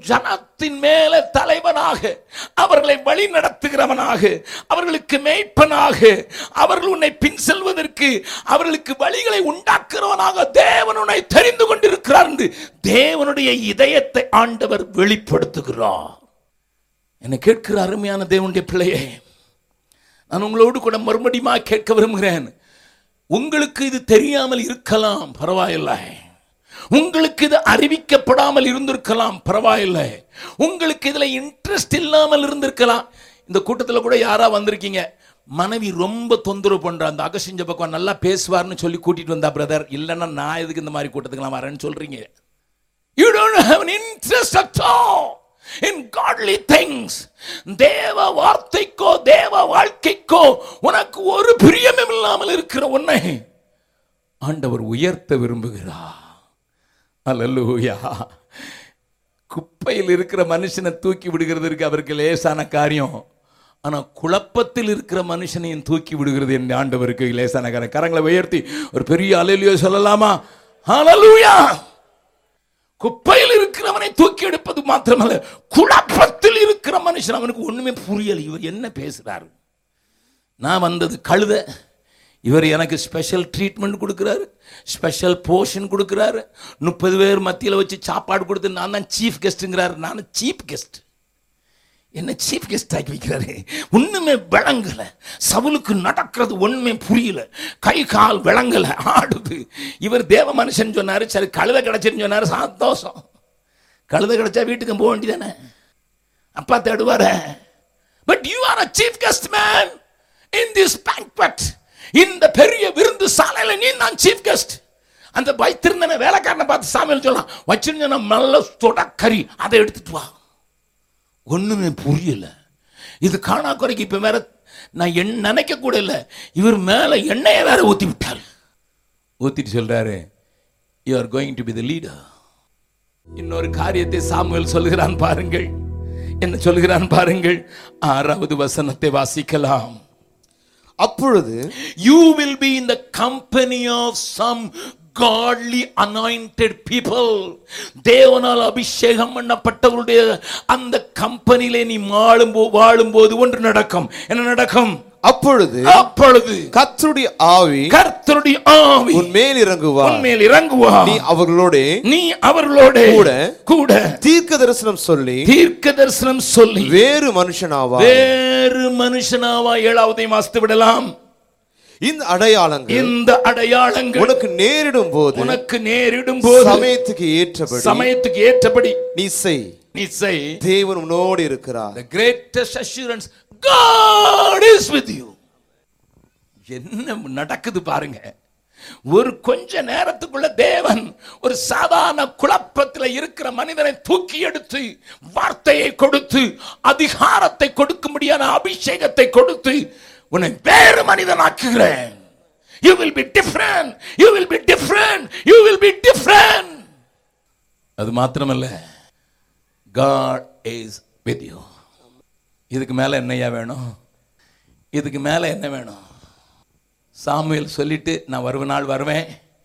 ஜனத்தின் மேல தலைவனாக அவர்களை வழி நடத்துகிறவனாக அவர்களுக்கு மேய்ப்பனாக அவர்கள் உன்னை பின் செல்வதற்கு அவர்களுக்கு வழிகளை உண்டாக்குறவனாக தேவன் உன்னை தெரிந்து கொண்டிருக்கிறார் என்று தேவனுடைய இதயத்தை ஆண்டவர் வெளிப்படுத்துகிறார் என்னை கேட்கிற அருமையான தேவனுடைய பிள்ளையே நான் உங்களோடு கூட மறுபடியும் கேட்க விரும்புகிறேன் உங்களுக்கு இது தெரியாமல் இருக்கலாம் பரவாயில்லை உங்களுக்கு இது அறிவிக்கப்படாமல் இருந்திருக்கலாம் பரவாயில்லை உங்களுக்கு இதுல இன்ட்ரெஸ்ட் இல்லாமல் இருந்திருக்கலாம் இந்த கூட்டத்தில் கூட யாரா வந்திருக்கீங்க மனைவி ரொம்ப தொந்தரவு பண்ற அந்த அகசிஞ்ச பக்கம் நல்லா பேசுவார்னு சொல்லி கூட்டிட்டு வந்தா பிரதர் இல்லைன்னா நான் எதுக்கு இந்த மாதிரி கூட்டத்துக்குலாம் வரேன்னு சொல்றீங்க you don't have an interest at all in godly things தேவ வார்த்தைக்கோ தேவ வாழ்க்கைக்கோ உனக்கு ஒரு பிரியமும் இல்லாமல் இருக்கிற உன்னை ஆண்டவர் உயர்த்த விரும்புகிறார் அல்லூயா குப்பையில் இருக்கிற மனுஷனை தூக்கி விடுகிறதுக்கு அவருக்கு லேசான காரியம் ஆனா குழப்பத்தில் இருக்கிற மனுஷனையும் தூக்கி விடுகிறது என் ஆண்டவருக்கு லேசான காரியம் கரங்களை உயர்த்தி ஒரு பெரிய அலையிலையோ சொல்லலாமா ஹalleluya குப்பையில் இருக்கிறவனை தூக்கி எடுப்பது மாத்திரமல்ல குழப்பத்தில் இருக்கிற மனுஷன் அவனுக்கு ஒண்ணுமே புரியல இவர் என்ன பேசுறாரு நான் வந்தது கழுத இவர் எனக்கு ஸ்பெஷல் ட்ரீட்மெண்ட் கொடுக்குறாரு ஸ்பெஷல் போர்ஷன் கொடுக்குறாரு முப்பது பேர் மத்தியில் வச்சு சாப்பாடு கொடுத்து நான் தான் சீஃப் கெஸ்ட்டுங்கிறாரு நான் சீஃப் கெஸ்ட் என்ன சீஃப் கெஸ்ட் ஆக்கி வைக்கிறாரு ஒண்ணுமே விளங்கல சவுலுக்கு நடக்கிறது ஒண்ணுமே புரியல கை கால் விளங்கல ஆடுது இவர் தேவ மனுஷன் சொன்னாரு சரி கழுதை கிடைச்சுன்னு சொன்னாரு சந்தோஷம் கழுதை கிடைச்சா வீட்டுக்கு போக வேண்டியதானே அப்பா தேடுவார but you are a chief guest man in this banquet இந்த பெரிய விருந்து சாலையில நீ நான் சீஃப் கெஸ்ட் அந்த வைத்திருந்தன வேலைக்காரனை பார்த்து சாமியில் சொல்லலாம் வச்சிருந்தன நல்ல தொடக்கறி அதை எடுத்துட்டு வா ஒண்ணுமே புரியல இது காணா குறைக்கு இப்ப வேற நான் என் நினைக்க கூட இல்லை இவர் மேல எண்ணெயை வேற ஊத்தி விட்டார் ஊத்திட்டு சொல்றாரு you are going to be the leader இன்னொரு காரியத்தை சாமுவேல் சொல்லுகிறான் பாருங்கள் என்ன சொல்லுகிறான் பாருங்கள் ஆறாவது வசனத்தை வாசிக்கலாம் அப்பொழுது you will be in the company of some godly anointed people தேவனால் அபிஷேகம் பண்ணப்பட்டவருடைய அந்த கம்பெனியிலே நீ வாழும் வாழும்போது ஒன்று நடக்கும் என்ன நடக்கும் அப்பொழுது அப்பொழுது கர்த்தருடைய ஆவி கர்த்தருடைய ஆவி உன் மேல் இறங்குவார் உன்மேல் இறங்குவா நீ அவர்களோட நீ அவர்களோட கூட கூட தீர்க்க தரிசனம் சொல்லி தீர்க்க தரிசனம் சொல்லி வேறு மனுஷனாவா வேறு மனுஷனாவா ஏழாவதை வாசித்து விடலாம் இந்த அடையாளங்கள் இந்த அடையாளங்கள் உனக்கு நேரிடும் போது உனக்கு நேரிடும் போது சமயத்துக்கு ஏற்றபடி சமயத்துக்கு ஏற்றபடி நீ செய் நீ செய் தேவன் உன்னோடு இருக்கிறார் the greatest assurance God is with you என்ன நடக்குது பாருங்க ஒரு கொஞ்ச நேரத்துக்குள்ள தேவன் ஒரு சாதாரண குழப்பத்தில் இருக்கிற மனிதனை தூக்கி எடுத்து வார்த்தையை கொடுத்து அதிகாரத்தை கொடுக்கும்படியான அபிஷேகத்தை கொடுத்து உன்னை வேறு மனிதனாக்குகிறேன் you will be different you will be different you will be different அது மாத்திரமல்ல God is with you இதுக்கு மேல என்னையா வேணும் இதுக்கு மேல என்ன வேணும் சாமுவேல் சொல்லிட்டு நான் வருவ நாள் வருவேன்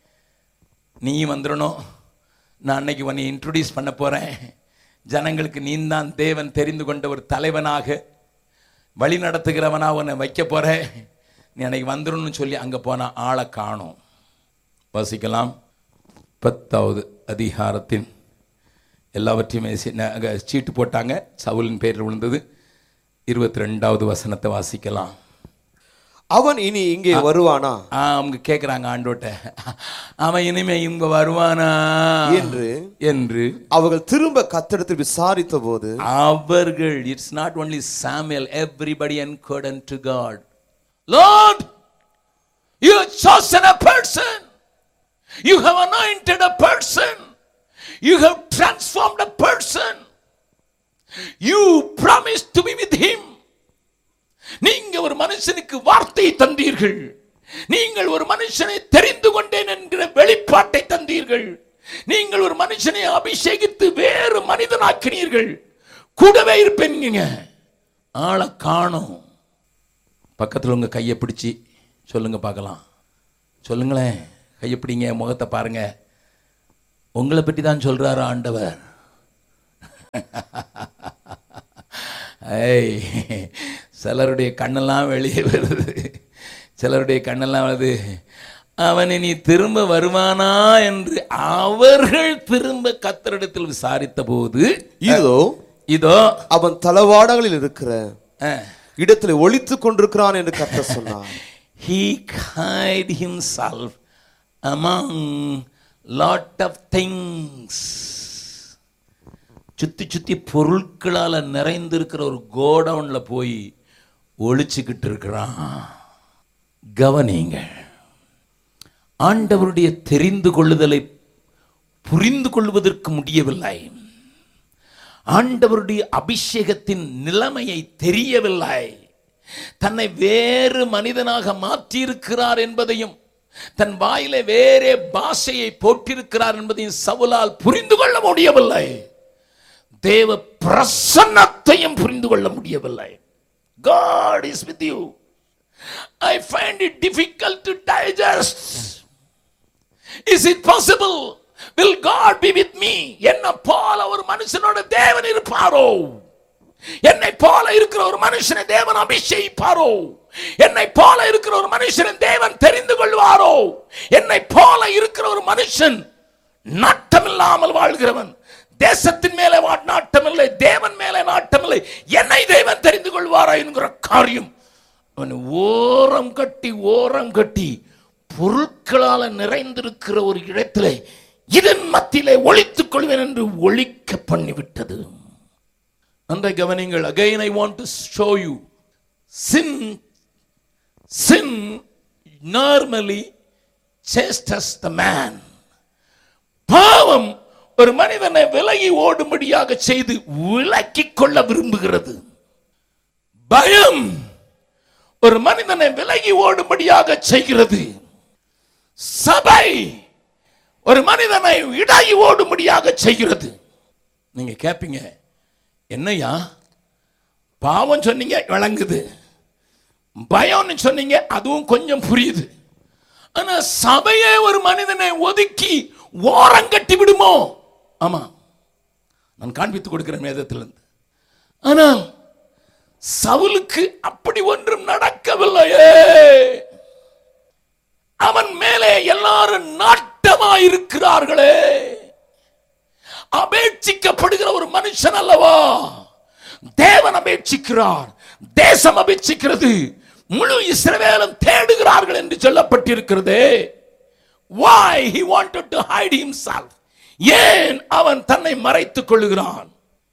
நீ வந்துடணும் நான் அன்னைக்கு உன்னை இன்ட்ரடியூஸ் பண்ண போறேன் ஜனங்களுக்கு நீ தான் தேவன் தெரிந்து கொண்ட ஒரு தலைவனாக வழி நடத்துகிறவனா உன்னை வைக்க போறேன் நீ அன்னைக்கு வந்துடணும்னு சொல்லி அங்கே போன ஆளை காணும் வாசிக்கலாம் பத்தாவது அதிகாரத்தின் எல்லாவற்றையுமே சி- ந- அங்க சீட்டு போட்டாங்க சவுலின் பேரில் விழுந்தது இருபத்தி ரெண்டாவது வசனத்தை வாசிக்கலாம் அவன் இனி இங்கே வருவானா ஆ, அவங்க கேட்குறாங்க ஆண்டோட்ட அவன் இனிமே இங்க வருவானா என்று என்று அவர்கள் திரும்ப கத்தடத்தில் விசாரித்த போது அவர்கள் it's not only Samuel everybody encounter to God Lord you chosen a person you have anointed a person you have transformed a person you promised to be with him நீங்க ஒரு மனுஷனுக்கு வார்த்தையை தந்தீர்கள் நீங்கள் ஒரு மனுஷனை தெரிந்து கொண்டேன் என்கிற வெளிப்பாட்டை தந்தீர்கள் நீங்கள் ஒரு மனுஷனை அபிஷேகித்து வேறு மனிதனாக்கினீர்கள் கூடவே இருப்பேங்க ஆளை காணும் பக்கத்தில் உங்க கையை பிடிச்சி சொல்லுங்க பார்க்கலாம் சொல்லுங்களேன் கையை பிடிங்க முகத்தை பாருங்க உங்களை பற்றி தான் சொல்றாரு ஆண்டவர் ஐய் சிலருடைய கண்ணெல்லாம் வெளியே வருது சிலருடைய கண்ணெல்லாம் வருது அவன் இனி திரும்ப வருவானா என்று அவர்கள் திரும்ப கத்தரிடத்தில் விசாரித்த போது இதோ இதோ அவன் தளவாடங்களில் இருக்கிற அஹ், இடத்துல ஒளித்துக் கொண்டிருக்கிறான் என்று கர்த்தர் சொன்னார் he hid himself among lot of things சுத்தி சுத்தி பொருட்களால நிறைந்திருக்கிற ஒரு கோடவுன்ல போய் ஒளிச்சுக்கிட்டு இருக்கிறான் கவனிங்க ஆண்டவருடைய தெரிந்து கொள்ளுதலை புரிந்து கொள்வதற்கு முடியவில்லை ஆண்டவருடைய அபிஷேகத்தின் நிலைமையை தெரியவில்லை தன்னை வேறு மனிதனாக மாற்றியிருக்கிறார் என்பதையும் தன் வாயிலே வேறே பாஷையை போட்டிருக்கிறார் என்பதையும் சவுலால் புரிந்து கொள்ள முடியவில்லை தேவ பிரசன்னத்தையும் புரிந்து கொள்ள முடியவில்லை God is with you. I find it difficult to digest. Is it possible? Will God be with me? என்ன போல ஒரு மனுஷனோட தேவன் இருப்பாரோ என்னை போல இருக்கிற ஒரு மனுஷனை தேவன் அபிஷேகிப்பாரோ என்னை போல இருக்கிற ஒரு மனுஷனை தேவன் தெரிந்து கொள்வாரோ என்னை போல இருக்கிற ஒரு மனுஷன் நாட்டமில்லாமல் வாழ்கிறவன் தேசத்தின் மேலே வா- நாட்டமில்லை தேவன் மேலே நாட்டமில்லை என்னை தேவன் தெரிந்து கொள்வாரா என்கிற காரியம் அவன் ஓரம் கட்டி ஓரம் கட்டி பொருட்களால நிறைந்திருக்கிற ஒரு இடத்திலே இதன் மத்தியிலே ஒளித்துக் கொள்வேன் என்று ஒழிக்க பண்ணிவிட்டது அந்த கவனிங்கள் again I want to show you sin sin normally சேஸ்டஸ் த மேன் பாவம் ஒரு மனிதனை விலகி ஓடும்படியாக செய்து விலக்கிக் கொள்ள விரும்புகிறது பயம் ஒரு மனிதனை விலகி ஓடும்படியாக செய்கிறது சபை ஒரு மனிதனை இடகி ஓடும்படியாக செய்கிறது நீங்க கேட்பீங்க என்னையா பாவம் சொன்னீங்க விளங்குது பயம்னு சொன்னீங்க அதுவும் கொஞ்சம் புரியுது ஆனா சபையே ஒரு மனிதனை ஒதுக்கி ஓரம் கட்டி விடுமோ ஆமா நான் காண்பித்து கொடுக்கிறேன் வேதத்திலிருந்து ஆனால் சவுலுக்கு அப்படி ஒன்றும் நடக்கவில்லையே அவன் மேலே எல்லாரும் நாட்டமாயிருக்கிறார்களே அபேட்சிக்கப்படுகிற ஒரு மனுஷன் அல்லவா தேவன் அபேட்சிக்கிறார் தேசம் அபேட்சிக்கிறது முழு இஸ்ரவேலும் தேடுகிறார்கள் என்று சொல்லப்பட்டிருக்கிறதே why he wanted to hide himself ஏன் அவன் தன்னை மறைத்துக் கொள்ளுகிறான்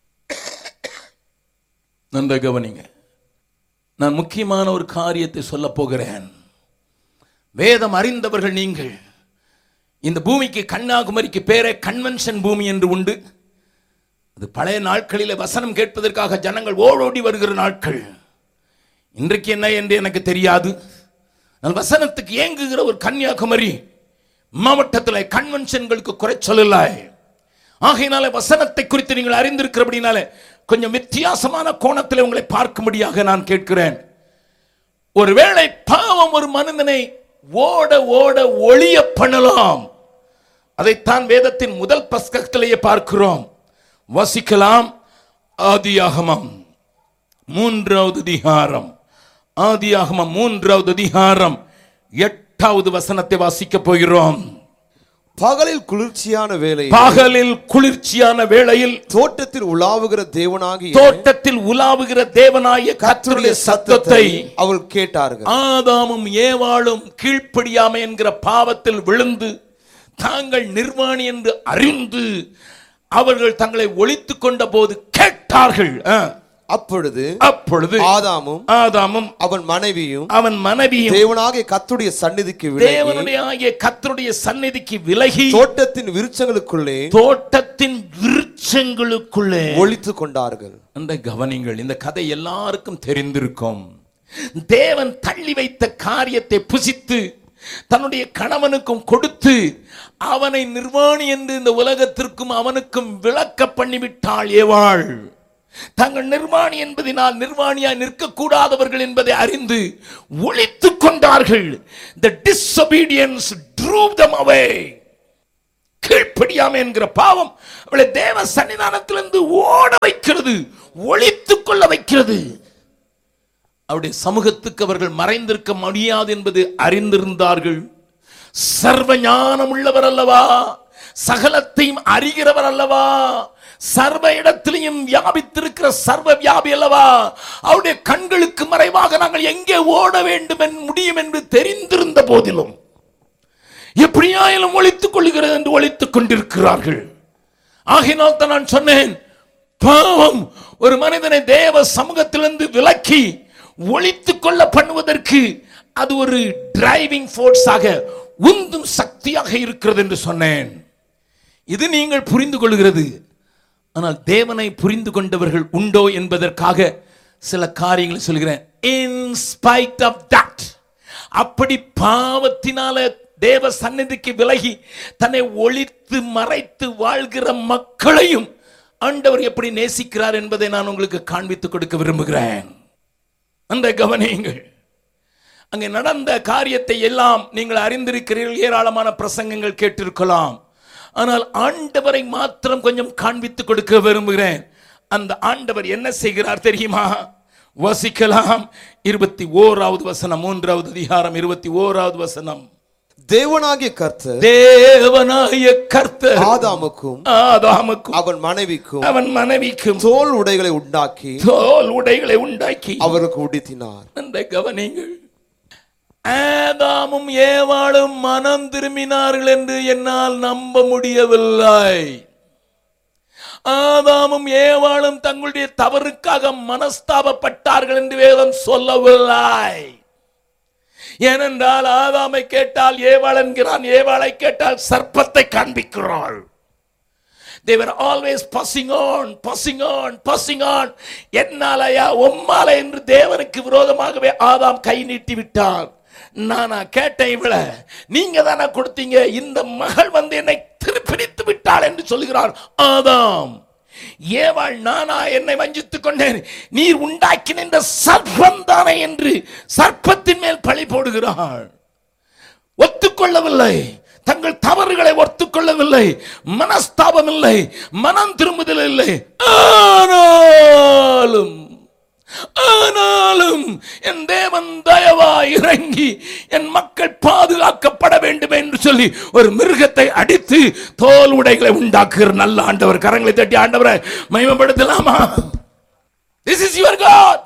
நன்ற கவனிங்க நான் முக்கியமான ஒரு காரியத்தை சொல்ல போகிறேன் வேதம் அறிந்தவர்கள் நீங்கள் இந்த பூமிக்கு கன்னியாகுமரிக்கு பேரே கன்வென்ஷன் பூமி என்று உண்டு அது பழைய நாட்களிலே வசனம் கேட்பதற்காக ஜனங்கள் ஓடோடி வருகிற நாட்கள் இன்றைக்கு என்ன என்று எனக்கு தெரியாது நான் வசனத்துக்கு ஏங்குகிற ஒரு கன்னியாகுமரி மாவட்டத்தில் கன்வென்ஷன்களுக்கு குறை சொல்லலை ஆகையினால வசனத்தை குறித்து நீங்கள் அறிந்திருக்கிறபடினால கொஞ்சம் வித்தியாசமான கோணத்தில் உங்களை பார்க்கும்படியாக நான் கேட்கிறேன் ஒருவேளை பாவம் ஒரு மனிதனை ஓட ஓட ஒளிய பண்ணலாம் அதைத்தான் வேதத்தின் முதல் பஸ்கத்திலேயே பார்க்கிறோம் வசிக்கலாம் ஆதியாகமம் மூன்றாவது அதிகாரம் ஆதியாகமம் மூன்றாவது அதிகாரம் எட்டாவது வசனத்தை வாசிக்கப் போகிறோம் பகலில் குளிர்ச்சியான வேலை பகலில் குளிர்ச்சியான வேளையில் தோட்டத்தில் உலாவுகிற தேவனாகிய தோட்டத்தில் உலாவுகிற தேவனாய கர்த்தருடைய சத்தத்தை அவள் கேட்டார்கள் ஆதாமும் ஏவாளும் கீழ்ப்படியாமை என்கிற பாவத்தில் விழுந்து தாங்கள் நிர்வாணி என்று அறிந்து அவர்கள் தங்களை ஒழித்துக் கொண்ட போது கேட்டார்கள் ஆ. அப்பொழுது அப்பொழுது ஆதாமும் ஆதாமும் அவன் மனைவியும் அவன் மனைவியும் தேவனாகிய கத்துடைய சந்நிதிக்கு விலகி தேவனுடைய ஆகிய கர்த்தருடைய சந்நிதிக்கு விலகி தோட்டத்தின் விருட்சங்களுக்குள்ளே தோட்டத்தின் விருட்சங்களுக்குள்ளே ஒளித்துக் கொண்டார்கள் அந்த கவனிங்கள் இந்த கதை எல்லாருக்கும் தெரிந்திருக்கும் தேவன் தள்ளி வைத்த காரியத்தை புசித்து தன்னுடைய கணவனுக்கும் கொடுத்து அவனை நிர்வாணி என்று இந்த உலகத்திற்கும் அவனுக்கும் விளக்க பண்ணிவிட்டாள் ஏவாள் தங்கள் நிர்வாணி என்பதினால் நிர்வாணியாய் நிற்கக்கூடாதவர்கள் என்பதை அறிந்து ஒழித்துக் கொண்டார்கள் the disobedience drove them away கீழ்ப்படியாமை என்கிற பாவம் அவளை தேவ சன்னிதானத்திலிருந்து ஓட வைக்கிறது ஒளித்துக் கொள்ள வைக்கிறது அவருடைய சமூகத்துக்கு அவர்கள் மறைந்திருக்க முடியாது என்பது அறிந்திருந்தார்கள் சர்வ ஞானம் உள்ளவர் அல்லவா சகலத்தையும் அறிகிறவர் அல்லவா சர்வ இடத்திலையும் வியாபித்திருக்கிற சர்வ வியாபி அல்லவா அவருடைய கண்களுக்கு மறைவாக நாங்கள் எங்கே ஓட வேண்டும் என் முடியும் என்று தெரிந்திருந்த போதிலும் எப்படியாயிலும் ஒழித்துக் கொள்கிறது என்று ஒழித்துக் கொண்டிருக்கிறார்கள் ஆகினால் தான் நான் சொன்னேன் பாவம் ஒரு மனிதனை தேவ சமூகத்திலிருந்து விலக்கி ஒழித்துக் கொள்ள பண்ணுவதற்கு அது ஒரு டிரைவிங் ஃபோர்ஸாக உந்தும் சக்தியாக இருக்கிறது என்று சொன்னேன் இது நீங்கள் புரிந்து கொள்கிறது ஆனால் தேவனை புரிந்து கொண்டவர்கள் உண்டோ என்பதற்காக சில காரியங்களை சொல்கிறேன் இன் ஸ்பைட் ஆஃப் தட் அப்படி பாவத்தினால தேவ சந்நிதிக்கு விலகி தன்னை ஒளித்து மறைத்து வாழ்கிற மக்களையும் ஆண்டவர் எப்படி நேசிக்கிறார் என்பதை நான் உங்களுக்கு காண்பித்துக் கொடுக்க விரும்புகிறேன் அந்த கவனியுங்கள் அங்கே நடந்த காரியத்தை எல்லாம் நீங்கள் அறிந்திருக்கிறீர்கள் ஏராளமான பிரசங்கங்கள் கேட்டிருக்கலாம் ஆனால் ஆண்டவரை மாத்திரம் கொஞ்சம் காண்பித்துக் கொடுக்க விரும்புகிறேன் அந்த ஆண்டவர் என்ன செய்கிறார் தெரியுமா வசிக்கலாம் இருபத்தி ஓராவது வசனம் மூன்றாவது அதிகாரம் இருபத்தி ஓராவது வசனம் தேவனாகிய கர்த்தர் தேவனாய கர்த்தர் ஆதாமுக்கும் ஆதாமுக்கும் அவன் மனைவிக்கும் அவன் மனைவிக்கும் தோல் உடைகளை உண்டாக்கி தோல் உடைகளை உண்டாக்கி அவருக்கு உடுத்தினார் அந்த கவனிங்கள் ஆதாமும் ஏவாளும் மனம் திரும்பினார்கள் என்று என்னால் நம்ப முடியவில்லை ஆதாமும் ஏவாளும் தங்களுடைய தவறுக்காக மனஸ்தாபப்பட்டார்கள் என்று வேதம் சொல்லவில்லை ஏனென்றால் ஆதாமை கேட்டால் ஏவாள் என்கிறான் ஏவாளை கேட்டால் சர்ப்பத்தை காண்பிக்கிறாள் they were always passing on passing on passing on என்னாலயா உம்மால என்று தேவனுக்கு விரோதமாகவே ஆதாம் கை நீட்டி விட்டார் நானா கேட்டேன் இவள நீங்க தானே கொடுத்தீங்க இந்த மகள் வந்து என்னை திருப்பிடித்து விட்டாள் என்று சொல்கிறார் ஆதாம் ஏவாள் நானா என்னை வஞ்சித்துக் கொண்டேன் நீர் உண்டாக்கின இந்த சர்ப்பம் தானே என்று சர்ப்பத்தின் மேல் பழி போடுகிறாள் ஒத்துக்கொள்ளவில்லை தங்கள் தவறுகளை ஒத்துக்கொள்ளவில்லை மனஸ்தாபம் இல்லை மனம் திரும்புதல் இல்லை ஆனாலும் ஆனாலும் என் தேவன் தயவா இறங்கி என் மக்கள் பாதுகாக்கப்பட வேண்டும் என்று சொல்லி ஒரு மிருகத்தை அடித்து தோல் உடைகளை உண்டாக்குகிற நல்ல ஆண்டவர் கரங்களை தட்டி ஆண்டவரை மகிமைப்படுத்தலாமா this is your God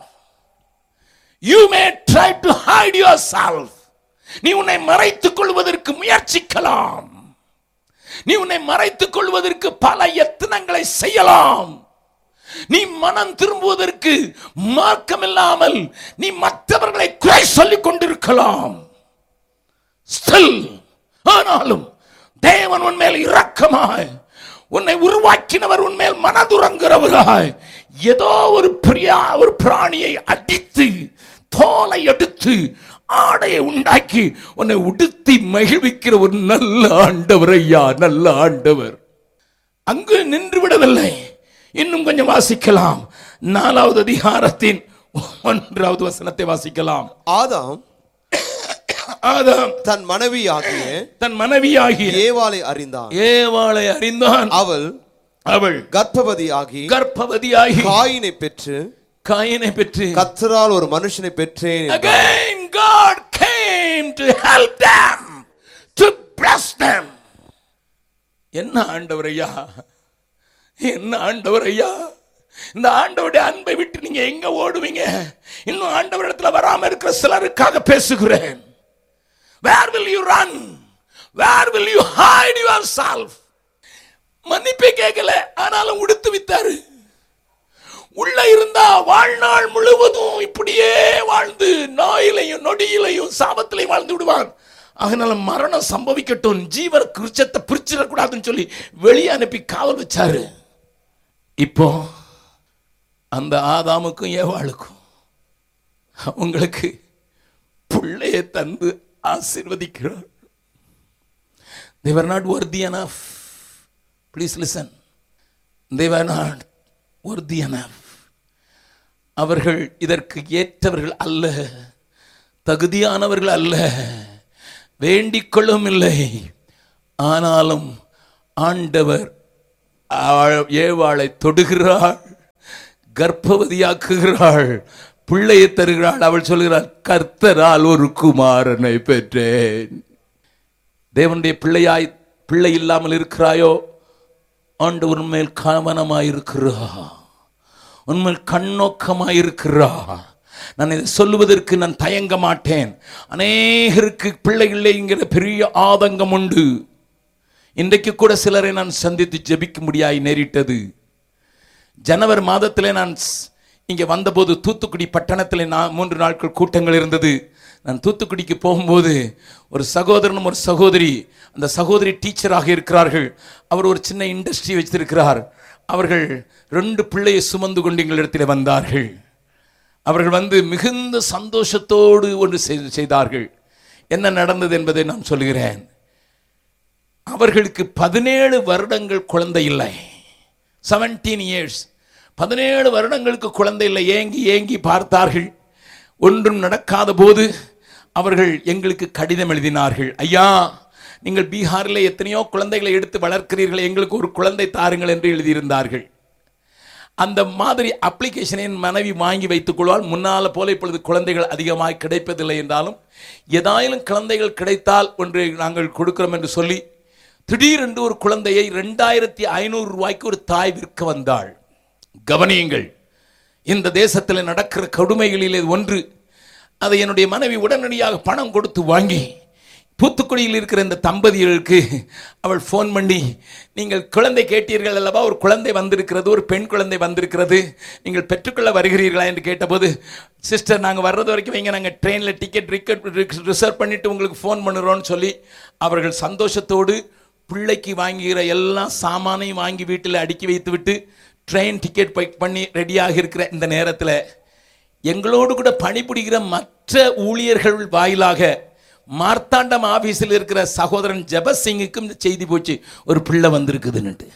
you may try to hide yourself நீ உன்னை மறைத்துக் கொள்வதற்கு முயற்சிக்கலாம் நீ உன்னை மறைத்துக் கொள்வதற்கு பல எத்தனங்களை செய்யலாம் நீ மனம் திரும்புவதற்கு மார்க்கமில்லாமல் நீ மற்றவர்களை குறை சொல்லிக் கொண்டிருக்கலாம் Still, ஆனாலும் தேவன் உன்மேல் இரக்கமாய் உன்னை உருவாக்கினவர் உன்மேல் மனதுறங்குறவராய் ஏதோ ஒரு பிரியா ஒரு பிராணியை அடித்து தோலை எடுத்து ஆடையை உண்டாக்கி உன்னை உடுத்தி மகிழ்விக்கிற ஒரு நல்ல ஆண்டவர் ஐயா நல்ல ஆண்டவர் அங்கு நின்று விடவில்லை இன்னும் கொஞ்சம் வாசிக்கலாம் நாலாவது அதிகாரத்தின் ஒன்றாவது வசனத்தை வாசிக்கலாம் ஆதாம் ஆதாம் தன் மனைவியாகிய தன் மனைவியாகிய ஏவாளை அறிந்தான் ஏவாளை அறிந்தான் அவள் அவள் கர்ப்பவதியாகி கர்ப்பவதியாகி காயினை பெற்று காயினை பெற்று கத்தரால் ஒரு மனுஷனை பெற்றேன் என்றாள். again God came to help them to bless them என்ன ஆண்டவர் ஐயா என்ன ஆண்டவர் ஐயா இந்த ஆண்டவருடைய அன்பை விட்டு நீங்க எங்க ஓடுவீங்க இன்னும் ஆண்டவர் இடத்துல வராம இருக்கிற சிலருக்காக பேசுகிறேன் where will you run where will you hide yourself மன்னிப்பே கேட்கல ஆனாலும் உடுத்து வித்தாரு உள்ள இருந்தா வாழ்நாள் முழுவதும் இப்படியே வாழ்ந்து நோயிலையும் நொடியிலையும் சாபத்திலையும் வாழ்ந்து விடுவான் அதனால மரணம் சம்பவிக்கட்டும் ஜீவர கிருச்சத்தை பிரிச்சிடக்கூடாதுன்னு சொல்லி வெளியே அனுப்பி காவல் வச்சாரு இப்போ அந்த ஆதாமுக்கும் ஏவாளுக்கும் அவங்களுக்கு பிள்ளையை தந்து ஆசீர்வதிக்கிறார் they were not worthy enough please listen they were not worthy enough அவர்கள் இதற்கு ஏற்றவர்கள் அல்ல தகுதியானவர்கள் அல்ல வேண்டிக் கொள்ளவும் இல்லை ஆனாலும் ஆண்டவர் ஆ- ஏவாளை தொடுகிறாள் கர்ப்பவதியாக்குகிறாள் பிள்ளையை தருகிறாள் அவள் சொல்கிறாள் கர்த்தரால் ஒரு குமாரனை பெற்றேன் தேவனுடைய பிள்ளையாய் பிள்ளை இல்லாமல் இருக்கிறாயோ ஆண்டவர் மேல் கவனமாயிருக்கிறா உண்மையில் கண்ணோக்கமாயிருக்கிறா நான் இதை சொல்லுவதற்கு நான் தயங்க மாட்டேன் அநேகருக்கு பிள்ளை இல்லைங்கிற பெரிய ஆதங்கம் உண்டு இன்றைக்கு கூட சிலரை நான் சந்தித்து ஜெபிக்க முடியாய் நேரிட்டது ஜனவரி மாதத்திலே நான் ஸ்- இங்கே வந்தபோது தூத்துக்குடி பட்டணத்தில் நான் மூன்று நாட்கள் கூட்டங்கள் இருந்தது நான் தூத்துக்குடிக்கு போகும்போது ஒரு சகோதரனும் ஒரு சகோதரி அந்த சகோதரி டீச்சராக இருக்கிறார்கள் அவர் ஒரு சின்ன இண்டஸ்ட்ரி வச்சிருக்கிறார் அவர்கள் ரெண்டு பிள்ளையை சுமந்து கொண்டு எங்களிடத்தில் வந்தார்கள் அவர்கள் வந்து மிகுந்த சந்தோஷத்தோடு ஒன்று செய்- செய்தார்கள் என்ன நடந்தது என்பதை நான் சொல்கிறேன் அவர்களுக்கு பதினேழு வருடங்கள் குழந்தை இல்லை செவன்டீன் இயர்ஸ் பதினேழு வருடங்களுக்கு குழந்தை இல்லை ஏங்கி ஏங்கி பார்த்தார்கள் ஒன்றும் நடக்காத போது அவர்கள் எங்களுக்கு கடிதம் எழுதினார்கள் ஐயா நீங்கள் பீகாரில் எத்தனையோ குழந்தைகளை எடுத்து வளர்க்கிறீர்கள் எங்களுக்கு ஒரு குழந்தை தாருங்கள் என்று எழுதியிருந்தார்கள் அந்த மாதிரி அப்ளிகேஷனை என் மனைவி வாங்கி வைத்துக் கொள்வாள் முன்னால் போல இப்பொழுது குழந்தைகள் அதிகமாக கிடைப்பதில்லை என்றாலும் ஏதாயிலும் குழந்தைகள் கிடைத்தால் ஒன்று நாங்கள் கொடுக்கிறோம் என்று சொல்லி திடீரென்று ஒரு குழந்தையை ரெண்டாயிரத்தி ஐநூறு ரூபாய்க்கு ஒரு தாய் விற்க வந்தாள் கவனியுங்கள் இந்த தேசத்தில் நடக்கிற கொடுமைகளிலே ஒன்று அதை என்னுடைய மனைவி உடனடியாக பணம் கொடுத்து வாங்கி தூத்துக்குடியில் இருக்கிற இந்த தம்பதிகளுக்கு அவள் ஃபோன் பண்ணி நீங்கள் குழந்தை கேட்டீர்கள் அல்லவா ஒரு குழந்தை வந்திருக்கிறது ஒரு பெண் குழந்தை வந்திருக்கிறது நீங்கள் பெற்றுக்கொள்ள வருகிறீர்களா என்று கேட்டபோது சிஸ்டர் நாங்கள் வர்றது வரைக்கும் வைங்க நாங்கள் ட்ரெயினில் டிக்கெட் ரிக்கெட் ரிசர்வ் பண்ணிட்டு உங்களுக்கு ஃபோன் பண்ணுறோன்னு சொல்லி அவர்கள் சந்தோஷத்தோடு பிள்ளைக்கு வாங்குகிற எல்லா சாமானையும் வாங்கி வீட்டில் அடுக்கி வைத்து விட்டு ட்ரெயின் டிக்கெட் பண்ணி ரெடியாக இருக்கிற இந்த நேரத்தில் எங்களோடு கூட பணிபுரிகிற மற்ற ஊழியர்கள் வாயிலாக மார்த்தாண்டம் ஆபீஸில் இருக்கிற சகோதரன் ஜெபசிங்குக்கும் இந்த செய்தி போச்சு ஒரு பிள்ளை வந்திருக்குதுன்னுட்டு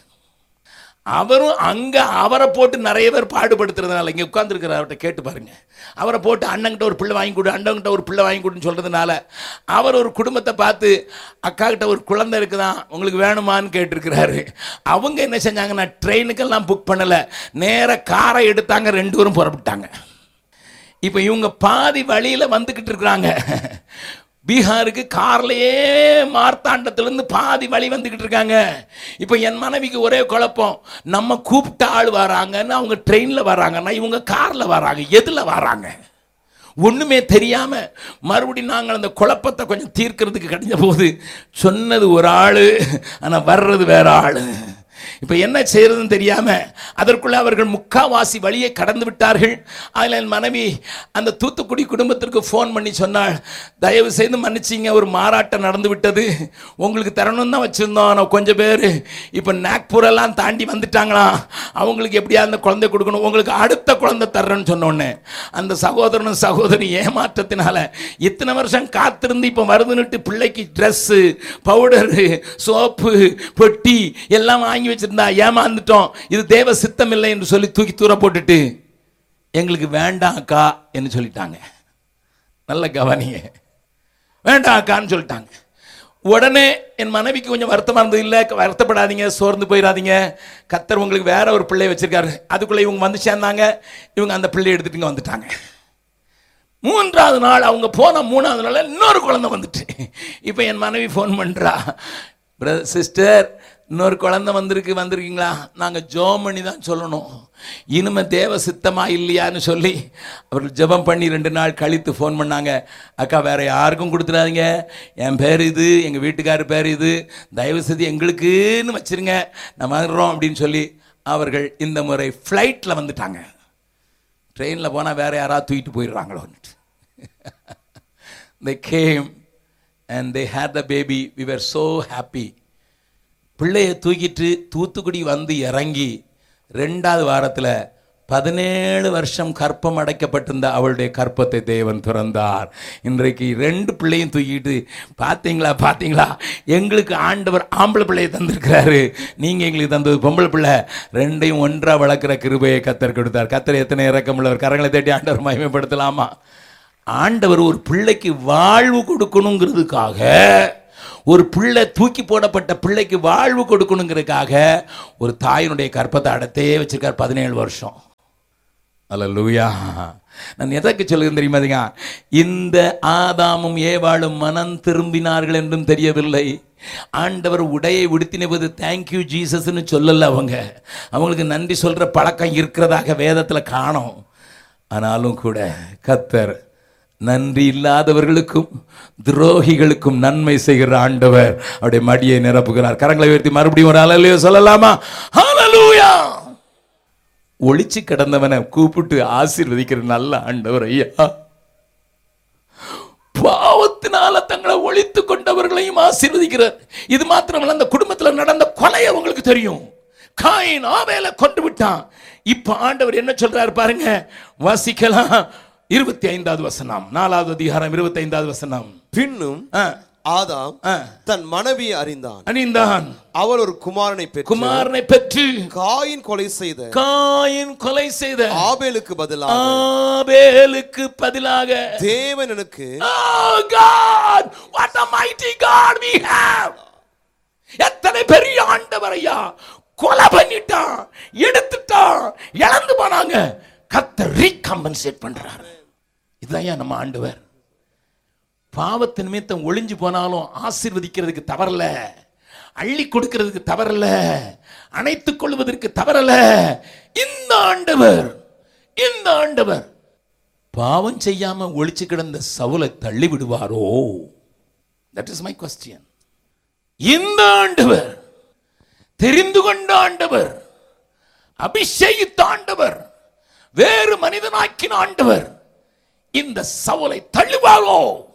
அவரும் அங்க அவரை போட்டு நிறைய பேர் பாடுபடுத்துறதுனால இங்க உட்கார்ந்துருக்கிற அவர்கிட்ட கேட்டு பாருங்க அவரை போட்டு அண்ணன்கிட்ட ஒரு பிள்ளை வாங்கி கொடு அண்ணன்கிட்ட ஒரு பிள்ளை வாங்கி கொடுன்னு சொல்றதுனால அவர் ஒரு குடும்பத்தை பார்த்து அக்கா கிட்ட ஒரு குழந்தை இருக்குதான் உங்களுக்கு வேணுமான்னு கேட்டிருக்கிறாரு அவங்க என்ன செஞ்சாங்கன்னா ட்ரெயினுக்கெல்லாம் புக் பண்ணல நேர காரை எடுத்தாங்க ரெண்டு பேரும் புறப்பட்டாங்க இப்போ இவங்க பாதி வழியில வந்துகிட்டு இருக்கிறாங்க பீகாருக்கு கார்லயே மார்த்தாண்டத்திலிருந்து பாதி வழி வந்துகிட்டு இருக்காங்க இப்போ என் மனைவிக்கு ஒரே குழப்பம் நம்ம கூப்பிட்ட ஆள் வராங்கன்னு அவங்க ட்ரெயினில் வராங்கன்னா இவங்க காரில் வராங்க எதில் வராங்க ஒண்ணுமே தெரியாம மறுபடியும் நாங்கள் அந்த குழப்பத்தை கொஞ்சம் தீர்க்கிறதுக்கு கிடைஞ்ச போது சொன்னது ஒரு ஆளு ஆனா வர்றது வேற ஆளு இப்ப என்ன செய்யறதுன்னு தெரியாம அதற்குள்ள அவர்கள் முக்காவாசி வழியை கடந்து விட்டார்கள் அதில் என் மனைவி அந்த தூத்துக்குடி குடும்பத்திற்கு ஃபோன் பண்ணி சொன்னாள் தயவு செய்து மன்னிச்சிங்க ஒரு மாறாட்டம் நடந்து விட்டது உங்களுக்கு தரணும் தான் வச்சிருந்தோம் ஆனால் கொஞ்சம் பேர் இப்போ நாக்பூர் எல்லாம் தாண்டி வந்துட்டாங்களாம் அவங்களுக்கு எப்படியா அந்த குழந்தை கொடுக்கணும் உங்களுக்கு அடுத்த குழந்தை தர்றேன்னு சொன்னோன்னே அந்த சகோதரனும் சகோதரி ஏமாற்றத்தினால இத்தனை வருஷம் காத்திருந்து இப்போ வருதுன்னுட்டு பிள்ளைக்கு ட்ரெஸ்ஸு பவுடரு சோப்பு பொட்டி எல்லாம் வாங்கி வச்சிருந்தா ஏமாந்துட்டோம் இது தேவ சித்தம் இல்லை என்று சொல்லி தூக்கி தூர போட்டுட்டு எங்களுக்கு வேண்டாம் அக்கா என்று சொல்லிட்டாங்க நல்ல கவனிங்க வேண்டாம் அக்கான்னு சொல்லிட்டாங்க உடனே என் மனைவிக்கு கொஞ்சம் வருத்தமாக இருந்தது இல்லை வருத்தப்படாதீங்க சோர்ந்து போயிடாதீங்க கத்தர் உங்களுக்கு வேற ஒரு பிள்ளை வச்சிருக்காரு அதுக்குள்ளே இவங்க வந்து சேர்ந்தாங்க இவங்க அந்த பிள்ளையை எடுத்துட்டு இங்க வந்துட்டாங்க மூன்றாவது நாள் அவங்க போன மூணாவது நாள் இன்னொரு குழந்தை வந்துட்டு இப்போ என் மனைவி ஃபோன் பண்ணுறா பிரதர் சிஸ்டர் இன்னொரு குழந்தை வந்திருக்கு வந்திருக்கீங்களா நாங்கள் ஜோம் பண்ணி தான் சொல்லணும் இனிமே தேவ சித்தமா இல்லையான்னு சொல்லி அவர்கள் ஜெபம் பண்ணி ரெண்டு நாள் கழித்து ஃபோன் பண்ணாங்க அக்கா வேற யாருக்கும் கொடுத்துடாதீங்க என் பேர் இது எங்கள் வீட்டுக்காரர் பேர் இது தயவு செய்து எங்களுக்குன்னு வச்சிருங்க நம்ம வர்றோம் அப்படின்னு சொல்லி அவர்கள் இந்த முறை ஃப்ளைட்டில் வந்துட்டாங்க ட்ரெயினில் போனால் வேற யாராவது தூக்கிட்டு போயிடுறாங்களோன்ட்டு they came and they had the baby we were so happy பிள்ளையை தூக்கிட்டு தூத்துக்குடி வந்து இறங்கி ரெண்டாவது வாரத்தில் பதினேழு வருஷம் கற்பம் அடைக்கப்பட்டிருந்த அவளுடைய கற்பத்தை தேவன் திறந்தார் இன்றைக்கு ரெண்டு பிள்ளையும் தூக்கிட்டு பார்த்தீங்களா பார்த்தீங்களா எங்களுக்கு ஆண்டவர் ஆம்பளை பிள்ளையை தந்திருக்கிறாரு நீங்கள் எங்களுக்கு தந்தது பொம்பளை பிள்ளை ரெண்டையும் ஒன்றா வளர்க்குற கிருபையை கத்தர் கொடுத்தார் கத்தர் எத்தனை இறக்கமுள்ளவர் கரங்களை தேடி ஆண்டவர் மகிமைப்படுத்தலாமா ஆண்டவர் ஒரு பிள்ளைக்கு வாழ்வு கொடுக்கணுங்கிறதுக்காக ஒரு பிள்ளை தூக்கி போடப்பட்ட பிள்ளைக்கு வாழ்வு கொடுக்கணுங்கிறதுக்காக ஒரு தாயினுடைய கற்பத்தை அடத்தே வச்சிருக்கார் பதினேழு வருஷம் அல்லூயா நான் எதற்கு சொல்லுகிறேன் தெரியுமாதிங்க இந்த ஆதாமும் ஏவாளும் மனம் திரும்பினார்கள் என்றும் தெரியவில்லை ஆண்டவர் உடையை உடுத்தினபோது தேங்க்யூ ஜீசஸ்னு சொல்லல அவங்க அவங்களுக்கு நன்றி சொல்ற பழக்கம் இருக்கிறதாக வேதத்தில் காணோம் ஆனாலும் கூட கத்தர் நன்றி இல்லாதவர்களுக்கும் துரோகிகளுக்கும் நன்மை செய்கிற ஆண்டவர் அவருடைய மடியை நிரப்புகிறார் கரங்களை உயர்த்தி மறுபடியும் ஒரு அலலையோ சொல்லலாமா ஹalleluya ஒளிச்சு கிடந்தவனை கூப்பிட்டு ஆசீர்வதிக்கிற நல்ல ஆண்டவர் ஐயா பாவத்தினால தங்களை ஒழித்து கொண்டவர்களையும் ஆசீர்வதிக்கிறார் இது மாத்திரமல்ல அந்த குடும்பத்தில் நடந்த கொலை அவங்களுக்கு தெரியும் காயின் ஆவேல கொண்டு விட்டான் இப்ப ஆண்டவர் என்ன சொல்றாரு பாருங்க வாசிக்கலாம் இருபத்தி ஐந்தாவது வசனம் நாலாவது அதிகாரம் இருபத்தி ஐந்தாவது வசனம் பின்னும் ஆ, ஆதாம் ஆ. தன் மனைவியை அறிந்தான் அணிந்தான் அவள் ஒரு குமாரனை பெற்று குமாரனை பெற்று காயின் கொலை செய்த காயின் கொலை செய்த ஆபேலுக்கு பதிலாக ஆபேலுக்கு பதிலாக தேவன் எனக்கு Oh God, what a mighty God we have. எத்தனை பெரிய ஆண்டவர் ஐயா கொலை பண்ணிட்டான் எடுத்துட்டான் இழந்து போனாங்க கத்த ரீகம்பன்சேட் பண்றாரு இதுதான் ஐயா நம்ம ஆண்டவர் பாவத்தின் நிமித்தம் ஒளிஞ்சு போனாலும் ஆசீர்வதிக்கிறதுக்கு தவறல அள்ளி கொடுக்கிறதுக்கு தவறல அணைத்துக் கொள்வதற்கு தவறல இந்த ஆண்டவர் இந்த ஆண்டவர் பாவம் செய்யாம ஒளிச்சு கிடந்த சவுலை தள்ளி விடுவாரோ தட் இஸ் மை கொஸ்டின் இந்த ஆண்டவர் தெரிந்து கொண்ட ஆண்டவர் அபிஷேகித்த ஆண்டவர் வேறு மனிதனாக்கின ஆண்டவர் இந்த சவுலை தள்ளுவாரோ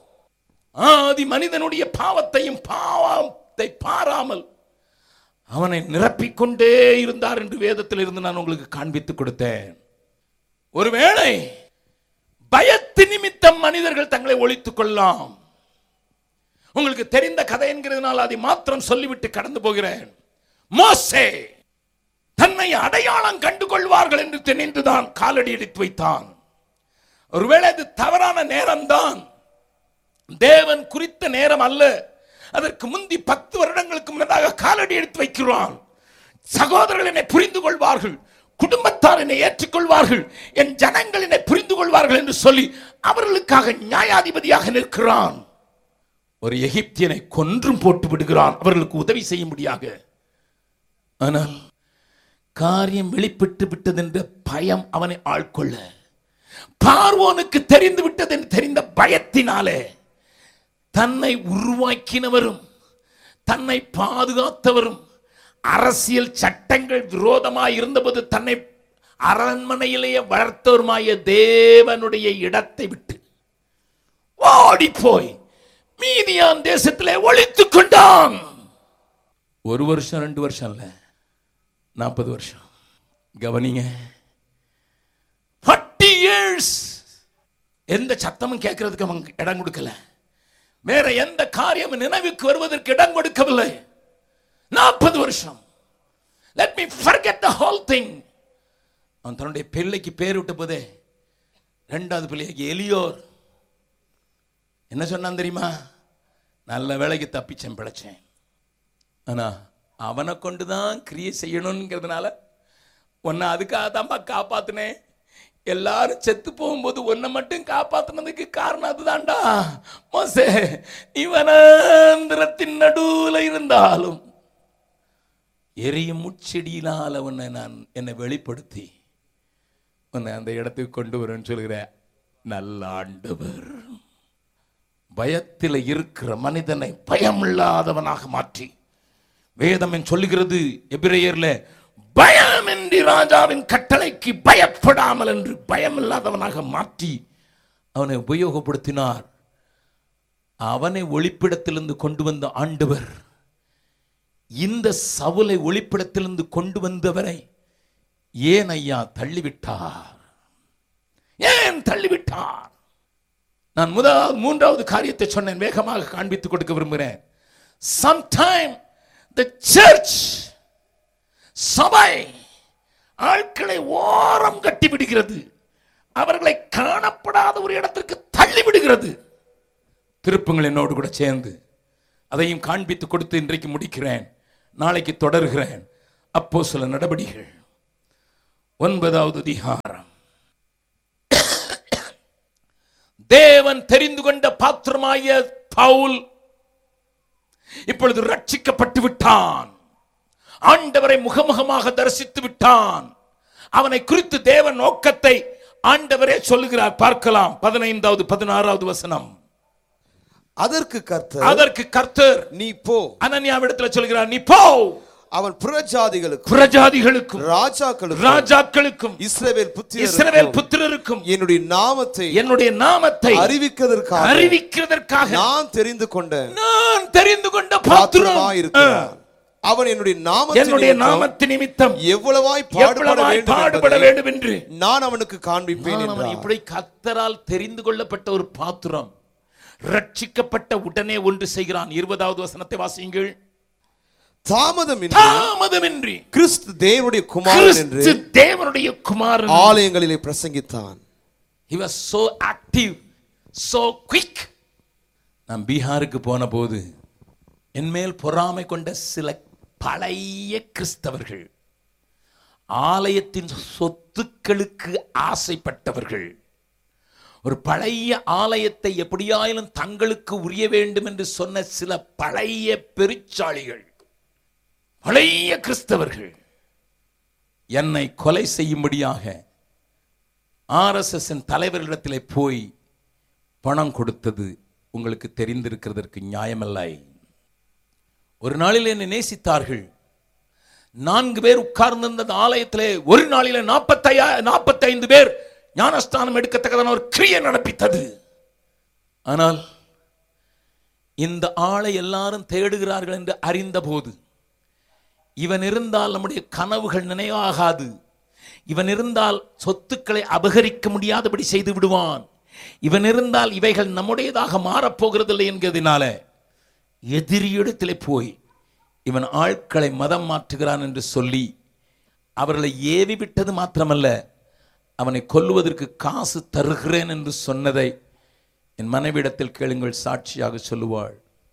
ஆதி மனிதனுடைய பாவத்தையும் பாவத்தை பாராமல் அவனை நிரப்பிக்கொண்டே இருந்தார் என்று வேதத்தில் இருந்து நான் உங்களுக்கு காண்பித்துக் கொடுத்தேன் ஒருவேளை பயத்து நிமித்தம் மனிதர்கள் தங்களை ஒழித்துக் கொள்ளலாம் உங்களுக்கு தெரிந்த கதை என்கிறதுனால் அதை மாத்திரம் சொல்லிவிட்டு கடந்து போகிறேன் மோசே தன்னை அடையாளம் கண்டு கொள்வார்கள் என்று நின்றுதான் காலடி எடுத்து வைத்தான் ஒருவேளை அது தவறான நேரம்தான் தேவன் குறித்த நேரம் அல்ல அதற்கு முந்தி பத்து வருடங்களுக்கு முன்னதாக காலடி எடுத்து வைக்கிறான் சகோதரர்கள் என்னை புரிந்து கொள்வார்கள் குடும்பத்தார் என்னை ஏற்றுக்கொள்வார்கள் என் ஜனங்கள் என்னை புரிந்து கொள்வார்கள் என்று சொல்லி அவர்களுக்காக நியாயாதிபதியாக நிற்கிறான் ஒரு எகிப்தியனை கொன்றும் போட்டு விடுகிறான் அவர்களுக்கு உதவி செய்யும்படியாக ஆனால் காரியம் வெளிப்பட்டு விட்டது என்ற பயம் அவனை ஆட்கொள்ள பார்வோனுக்கு தெரிந்து விட்டது என்று தெரிந்த பயத்தினாலே தன்னை உருவாக்கினவரும் தன்னை பாதுகாத்தவரும் அரசியல் சட்டங்கள் விரோதமாய் இருந்தபோது தன்னை அரண்மனையிலேயே வளர்த்தவருமாய தேவனுடைய இடத்தை விட்டு ஓடி போய் மீதியான் தேசத்திலே ஒழித்துக் கொண்டான் ஒரு வருஷம் ரெண்டு வருஷம் இல்ல நாற்பது வருஷம் கவனிங்க ஃபார்ட்டி இயர்ஸ் எந்த சத்தமும் கேட்கறதுக்கு அவன் இடம் கொடுக்கல வேற எந்த காரியமும் நினைவுக்கு வருவதற்கு இடம் கொடுக்கவில்லை நாற்பது வருஷம் let me forget the whole thing அவன் தன்னுடைய பிள்ளைக்கு பேர் விட்ட போதே ரெண்டாவது பிள்ளைக்கு எலியோர் என்ன சொன்னான் தெரியுமா நல்ல வேலைக்கு தப்பிச்சேன் பிழைச்சேன் ஆனா அவனை கொண்டு தான் கிரியை செய்யணுங்கிறதுனால உன்னை அதுக்காக தான்ப்பா காப்பாத்தினேன் எல்லாரும் செத்து போகும்போது உன்னை மட்டும் காப்பாத்துனதுக்கு காரணம் அதுதான்டா மோசே நீ வனாந்திரத்தின் நடுவுல இருந்தாலும் எரியும் முச்செடியினால் உன்னை நான் என்னை வெளிப்படுத்தி உன்னை அந்த இடத்துக்கு கொண்டு வரேன்னு சொல்கிற நல்ல ஆண்டவர் பயத்தில் இருக்கிற மனிதனை பயமில்லாதவனாக மாற்றி வேதம் என் சொல்லுகிறது எபிரேயர்ல பயம் என்று ராஜாவின் கட்டளைக்கு பயப்படாமல் என்று பயமில்லாதவனாக மாற்றி அவனை உபயோகப்படுத்தினார் அவனை ஒளிப்பிடத்திலிருந்து கொண்டு வந்த ஆண்டவர் இந்த சவுலை ஒளிப்பிடத்திலிருந்து கொண்டு வந்தவரை ஏன் ஐயா தள்ளிவிட்டார் ஏன் தள்ளிவிட்டார் நான் முதல் மூன்றாவது காரியத்தை சொன்னேன் வேகமாக காண்பித்துக் கொடுக்க விரும்புகிறேன் sometime the church சபை ஆட்களை ஓரம் கட்டி விடுகிறது அவர்களை காணப்படாத ஒரு இடத்திற்கு தள்ளி விடுகிறது திருப்புங்கள் என்னோடு கூட சேர்ந்து அதையும் காண்பித்து கொடுத்து இன்றைக்கு முடிக்கிறேன் நாளைக்கு தொடர்கிறேன் அப்போ சில நடபடிகள் ஒன்பதாவது அதிகாரம் தேவன் தெரிந்து கொண்ட பாத்திரமாய பவுல் இப்பொழுது ரட்சிக்கப்பட்டு விட்டான் ஆண்டவரை முகமுகமாக தரிசித்து விட்டான் அவனை குறித்து தேவன் நோக்கத்தை ஆண்டவரே சொல்லுகிறார் பார்க்கலாம் பதினைந்தாவது பதினாறாவது வசனம் அதற்கு கர்த்தர் அதற்கு கர்த்தர் நீ போ அனன்யாவிடத்துல சொல்கிறார் நீ போ அவன் புறஜாதிகளுக்கும் பிரஜாதிகளுக்கும் ராஜாக்களுக்கும் ராஜாக்களுக்கும் இஸ்ரவேல் இஸ்ரவேல் புத்திரருக்கும் புத்திரருக்கும் என்னுடைய நாமத்தை என்னுடைய நாமத்தை அறிவிக்கிறதற்காக அறிவிக்கிறதற்காக நான் தெரிந்து கொண்ட நான் தெரிந்து கொண்ட பாத்திரமா பாத்திரம் இருக்கிறான் அவன் என்னுடைய என்னுடைய நாமத்தின் நாமத்து நிமித்தம் எவ்வளவாய் பாடுபட எவ்வளவாய் வேண்டும் பாடுபட என்பதை வேண்டும் என்று நான் அவனுக்கு காண்பிப்பேன் நான் அவன் என்றார் இப்படி கத்தரால் தெரிந்து கொள்ளப்பட்ட ஒரு பாத்திரம் ரட்சிக்கப்பட்ட உடனே ஒன்று செய்கிறான் இருபதாவது வசனத்தை வாசியுங்கள் தாமதம் தாமதமின்றி கிறிஸ்து தேவனுடைய குமாரன் என்று கிறிஸ்து தேவனுடைய குமாரன் ஆலயங்களிலே பிரசங்கித்தான் he was so active so quick நான் பீகாருக்கு போன போது என்மேல் பொறாமை கொண்ட சில பழைய கிறிஸ்தவர்கள் ஆலயத்தின் சொத்துக்களுக்கு ஆசைப்பட்டவர்கள் ஒரு பழைய ஆலயத்தை எப்படியாயிலும் தங்களுக்கு உரிய வேண்டும் என்று சொன்ன சில பழைய பெருச்சாளிகள் பழைய கிறிஸ்தவர்கள் என்னை கொலை செய்யும்படியாக ஆர்எஸ்எஸ் தலைவரிடத்திலே போய் பணம் கொடுத்தது உங்களுக்கு தெரிந்திருக்கிறதற்கு நியாயமில்லை ஒரு நாளில் என்னை நேசித்தார்கள் நான்கு பேர் உட்கார்ந்திருந்த அந்த ஆலயத்திலே ஒரு நாளில நாற்பத்தையா நாற்பத்தைந்து பேர் ஞானஸ்தானம் எடுக்கத்தக்கதான ஒரு கிரியை நடப்பித்தது ஆனால் இந்த ஆளை எல்லாரும் தேடுகிறார்கள் என்று அறிந்தபோது இவன் இருந்தால் நம்முடைய கனவுகள் நினைவாகாது இவன் இருந்தால் சொத்துக்களை அபகரிக்க முடியாதபடி செய்து விடுவான் இவன் இருந்தால் இவைகள் நம்முடையதாக மாறப்போகிறதில்லை என்கிறதுனால எதிரியிடத்திலே போய் இவன் ஆட்களை மதம் மாற்றுகிறான் என்று சொல்லி அவர்களை ஏவி விட்டது மாத்திரமல்ல அவனை கொல்லுவதற்கு காசு தருகிறேன் என்று சொன்னதை என் மனைவிடத்தில் கேளுங்கள் சாட்சியாக சொல்லுவாள்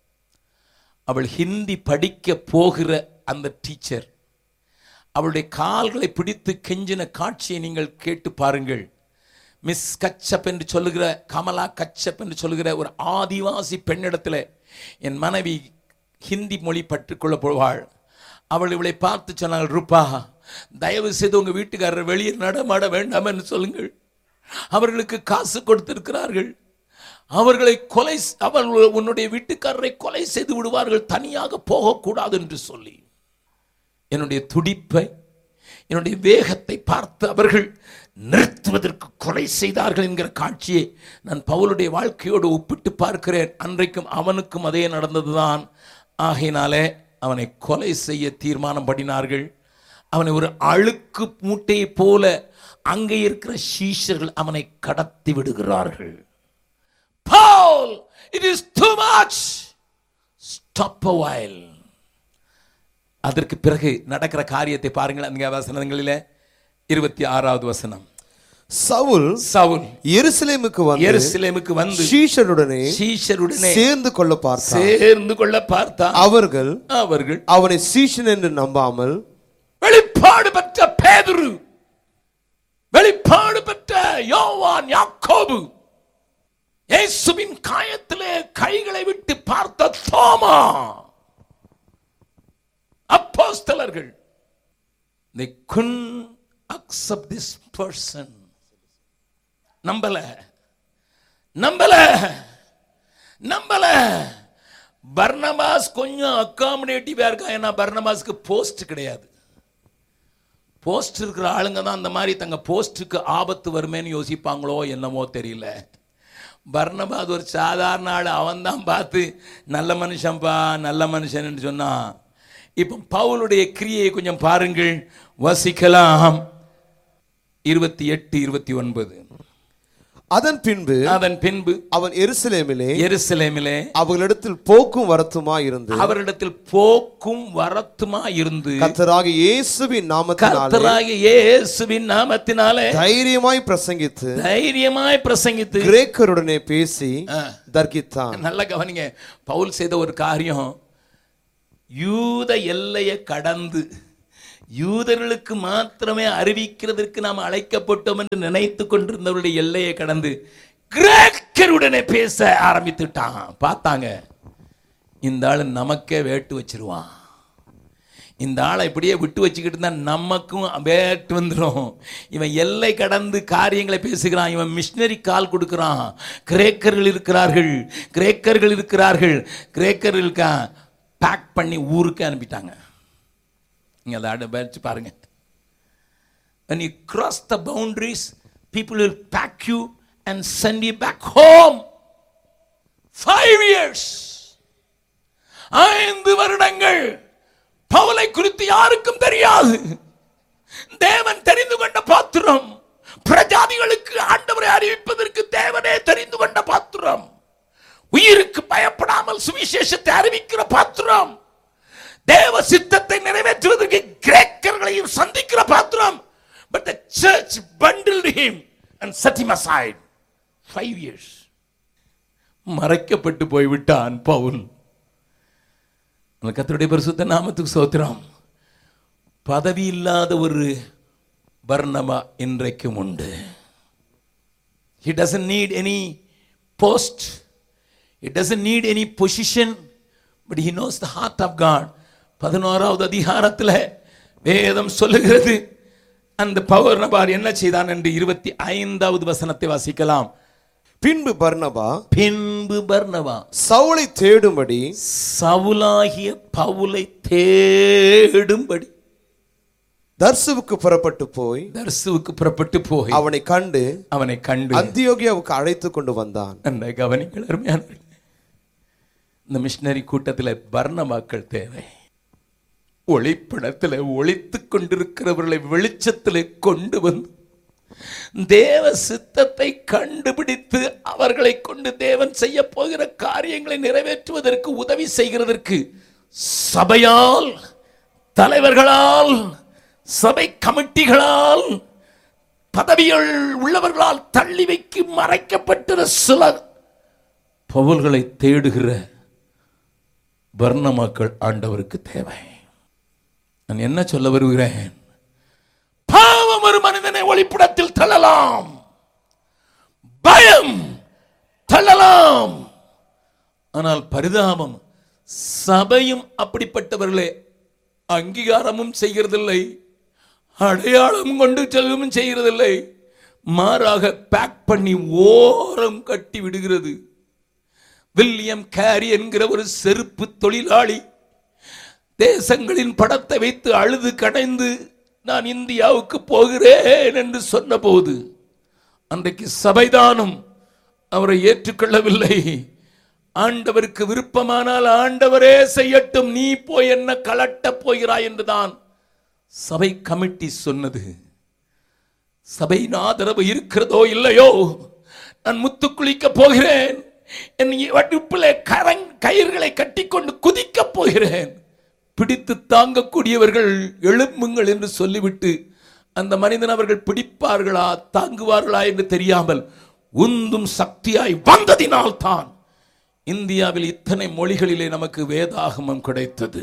அவள் ஹிந்தி படிக்க போகிற அந்த டீச்சர் அவளுடைய கால்களை பிடித்து கெஞ்சின காட்சியை நீங்கள் கேட்டு பாருங்கள் மிஸ் கச்சப் என்று சொல்லுகிற கமலா கச்சப் என்று சொல்லுகிற ஒரு ஆதிவாசி பெண்ணிடத்தில் என் மனைவி ஹிந்தி மொழி பற்றுக்கொள்ள போவாள் அவள் இவளை பார்த்து சொன்னாள் ரூபா தயவு செய்து உங்க வீட்டுக்காரர் வெளியே நடமாட வேண்டாம் என்று சொல்லுங்கள் அவர்களுக்கு காசு கொடுத்திருக்கிறார்கள் அவர்களை கொலை அவர்கள் உன்னுடைய வீட்டுக்காரரை கொலை செய்து விடுவார்கள் தனியாக போகக்கூடாது என்று சொல்லி என்னுடைய துடிப்பை என்னுடைய வேகத்தை பார்த்து அவர்கள் நிறுத்துவதற்கு கொலை செய்தார்கள் என்கிற காட்சியை நான் பவுலுடைய வாழ்க்கையோடு ஒப்பிட்டு பார்க்கிறேன் அன்றைக்கும் அவனுக்கும் அதே நடந்ததுதான் ஆகையினாலே அவனை கொலை செய்ய தீர்மானம் பண்ணினார்கள் அவனை ஒரு அழுக்கு மூட்டையைப் போல அங்கே இருக்கிற சீஷர்கள் அவனை கடத்தி விடுகிறார்கள் Paul, it is too much. Stop a while. அதற்கு பிறகு நடக்கிற காரியத்தை பாருங்கள் அந்த வசனங்களிலே இருபத்தி ஆறாவது வசனம் சவுல் சவுல் எருசலேமுக்கு வந்து எருசலேமுக்கு வந்து சீஷருடனே சீஷருடனே சேர்ந்து கொள்ள பார்த்தான் சேர்ந்து கொள்ள பார்த்தான் அவர்கள் அவர்கள் அவனை சீஷன் என்று நம்பாமல் வெளிப்பாடு பெற்ற பேதுரு வெளிப்பாடு பெற்ற யோவான் யாக்கோபு இயேசுவின் காயத்திலே கைகளை விட்டு பார்த்த தோமா அப்போஸ்தலர்கள் they couldn't accept this person நம்பல நம்பல நம்பல பர்னபாஸ் கொஞ்சம் அக்காமடேட்டிவா இருக்கா ஏன்னா பர்னபாஸ்க்கு போஸ்ட் கிடையாது போஸ்ட் இருக்கிற ஆளுங்க தான் அந்த மாதிரி தங்க போஸ்ட்டுக்கு ஆபத்து வருமேன்னு யோசிப்பாங்களோ என்னமோ தெரியல பர்ணபாத் ஒரு சாதாரண ஆள் அவன் தான் பார்த்து நல்ல மனுஷன்பா நல்ல மனுஷன் சொன்னான் இப்போ பவுலுடைய கிரியை கொஞ்சம் பாருங்கள் வசிக்கலாம் இருபத்தி எட்டு இருபத்தி ஒன்பது அதன் பின்பு அதன் பின்பு அவன் எருசலேமிலே எருசலேமிலே அவர்களிடத்தில் போக்கும் வரத்துமா இருந்து அவரிடத்தில் போக்கும் வரத்துமா இருந்து கர்த்தராகிய இயேசுவின் நாமத்தினாலே கர்த்தராகிய இயேசுவின் நாமத்தினாலே தைரியமாய் பிரசங்கித்து தைரியமாய் பிரசங்கித்து கிரேக்கருடனே பேசி ஆ. தர்க்கித்தான் நல்லா கவனிங்க பவுல் செய்த ஒரு காரியம் யூத எல்லையை கடந்து யூதர்களுக்கு மாத்திரமே அறிவிக்கிறதற்கு நாம் அழைக்கப்பட்டோம் என்று நினைத்து கொண்டிருந்தவருடைய எல்லையை கடந்து கிரேக்கருடனே பேச ஆரம்பித்துட்டான் பார்த்தாங்க இந்த ஆளு நமக்கே வேட்டு வச்சிருவான் இந்த ஆளை இப்படியே விட்டு வச்சுக்கிட்டு இருந்தா நமக்கும் வேட்டு வந்துடும் இவன் எல்லை கடந்து காரியங்களை பேசுகிறான் இவன் மிஷினரி கால் கொடுக்குறான் கிரேக்கர்கள் இருக்கிறார்கள் கிரேக்கர்கள் இருக்கிறார்கள் கிரேக்கர்களுக்கா பேக் பண்ணி ஊருக்கு அனுப்பிட்டாங்க நீங்க அதை அட வச்சு பாருங்க when you cross the boundaries people will pack you and send you back home five years ஐந்து வருடங்கள் பவுலை குறித்து யாருக்கும் தெரியாது தேவன் தெரிந்து கொண்ட பாத்திரம் பிரஜாதிகளுக்கு ஆண்டவரை அறிவிப்பதற்கு தேவனே தெரிந்து கொண்ட பாத்திரம் உயிருக்கு பயப்படாமல் சுவிசேஷத்தை அறிவிக்கிற பாத்திரம் தேவ சித்தத்தை நிறைவேற்றுவதற்கு கிரேக்கர்களையும் சந்திக்கிற பாத்திரம் but the church bundled him and set him aside five years மறைக்கப்பட்டு போய்விட்டான் பவுல் அந்த கர்த்தருடைய பரிசுத்த நாமத்துக்கு சோத்திரம் பதவி இல்லாத ஒரு வர்ணமா இன்றைக்கும் உண்டு he doesn't need any post he doesn't need any position but he knows the heart of god பதினோராவது அதிகாரத்தில் வேதம் சொல்லுகிறது அந்த பௌர்ணபார் என்ன செய்தான் என்று இருபத்தி ஐந்தாவது வசனத்தை வாசிக்கலாம் பின்பு பர்னபா பின்பு பர்னவா சவுளை தேடும்படி சவுலாகிய பவுலை தேடும்படி தர்சுவுக்கு புறப்பட்டு போய் தர்சுவுக்கு புறப்பட்டு போய் அவனை கண்டு அவனை கண்டு அந்தியோகியாவுக்கு அழைத்து கொண்டு வந்தான் அந்த கவனிங்கள் அருமையானவர்களே. இந்த மிஷினரி கூட்டத்தில் பர்ணமாக்கள் தேவை ஒளிப்படத்தில் ஒளித்துக் கொண்டிருக்கிறவர்களை வெளிச்சத்தில் கொண்டு வந்து தேவ சித்தத்தை கண்டுபிடித்து அவர்களை கொண்டு தேவன் செய்ய போகிற காரியங்களை நிறைவேற்றுவதற்கு உதவி செய்கிறதற்கு சபையால் தலைவர்களால் சபை கமிட்டிகளால் பதவிகள் உள்ளவர்களால் தள்ளி வைக்கு மறைக்கப்பட்ட சிலர் பவுல்களை தேடுகிற வர்ணமாக்கள் ஆண்டவருக்கு தேவை நான் என்ன சொல்ல வருகிறேன் பாவம் ஒரு மனிதனை ஒளிப்படத்தில் தள்ளலாம் பயம் தள்ளலாம் ஆனால் பரிதாபம் சபையும் அப்படிப்பட்டவர்களே அங்கீகாரமும் செய்கிறதில்லை அடையாளம் கொண்டு செல்லவும் செய்கிறதில்லை மாறாக பேக் பண்ணி ஓரம் கட்டி விடுகிறது வில்லியம் கேரி என்கிற ஒரு செருப்பு தொழிலாளி தேசங்களின் படத்தை வைத்து அழுது கடைந்து நான் இந்தியாவுக்கு போகிறேன் என்று சொன்னபோது அன்றைக்கு சபைதானும் அவரை ஏற்றுக்கொள்ளவில்லை ஆண்டவருக்கு விருப்பமானால் ஆண்டவரே செய்யட்டும் நீ போய் என்ன கலட்டப் போகிறாய் என்றுதான் சபை கமிட்டி சொன்னது சபையின் ஆதரவு இருக்கிறதோ இல்லையோ நான் முத்து குளிக்க போகிறேன் என் வடுப்பிலே கரங் கயிர்களை கட்டிக்கொண்டு குதிக்கப் போகிறேன் பிடித்து தாங்கக்கூடியவர்கள் எழும்புங்கள் என்று சொல்லிவிட்டு அந்த மனிதன் அவர்கள் பிடிப்பார்களா தாங்குவார்களா என்று தெரியாமல் உந்தும் சக்தியாய் வந்ததினால் தான் இந்தியாவில் இத்தனை மொழிகளிலே நமக்கு வேதாகமம் கிடைத்தது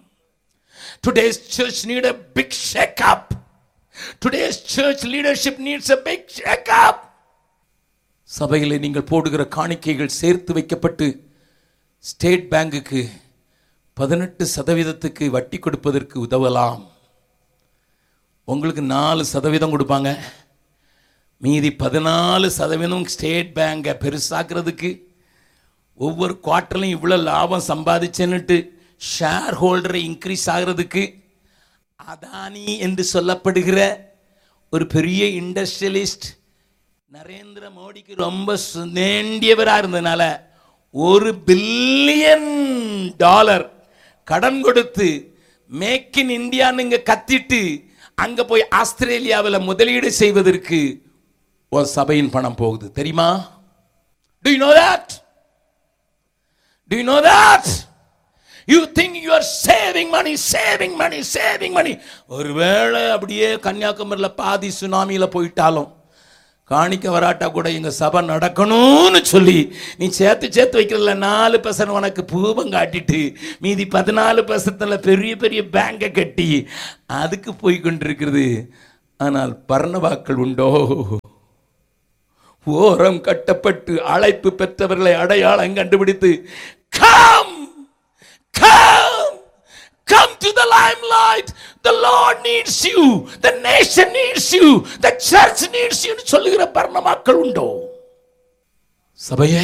Today's church need a big shake up. Today's church leadership needs a big shake up. சபையிலே நீங்கள் போடுகிற காணிக்கைகள் சேர்த்து வைக்கப்பட்டு ஸ்டேட் பேங்குக்கு பதினெட்டு சதவீதத்துக்கு வட்டி கொடுப்பதற்கு உதவலாம் உங்களுக்கு நாலு சதவீதம் கொடுப்பாங்க மீதி பதினாலு சதவீதம் ஸ்டேட் பேங்கை பெருசாக்குறதுக்கு ஒவ்வொரு குவார்ட்டர்லையும் இவ்வளோ லாபம் சம்பாதிச்சேன்னுட்டு ஷேர் ஹோல்டரை இன்க்ரீஸ் ஆகிறதுக்கு அதானி என்று சொல்லப்படுகிற ஒரு பெரிய இண்டஸ்ட்ரியலிஸ்ட் நரேந்திர மோடிக்கு ரொம்ப சு- வேண்டியவராக இருந்ததுனால ஒரு பில்லியன் டாலர் கடன் கொடுத்து மேக் இன் இந்தியான்னு இங்க கத்திட்டு அங்க போய் ஆஸ்திரேலியாவில் முதலீடு செய்வதற்கு உன் சபையின் பணம் போகுது தெரியுமா Do you know that? Do you know that? You think you are saving money, saving money, saving money. ஒருவேளை அப்படியே கன்னியாகுமரியில் பாதி சுனாமியில் போயிட்டாலும் காணிக்க வராட்டா கூட எங்க சபை நடக்கணும்னு சொல்லி நீ சேர்த்து சேர்த்து வைக்கிறதுல நாலு பர்சன்ட் உனக்கு பூபம் காட்டிட்டு மீதி பதினாலு பர்சன்ட்ல பெரிய பெரிய பேங்கை கட்டி அதுக்கு போய் கொண்டிருக்கிறது ஆனால் பர்ணவாக்கள் உண்டோ ஓரம் கட்டப்பட்டு அழைப்பு பெற்றவர்களை அடையாளம் கண்டுபிடித்து come come come to the limelight the lord needs you the nation needs you the church needs you சொல்லுகிற பர்ணமாக்கள் உண்டோ சபையே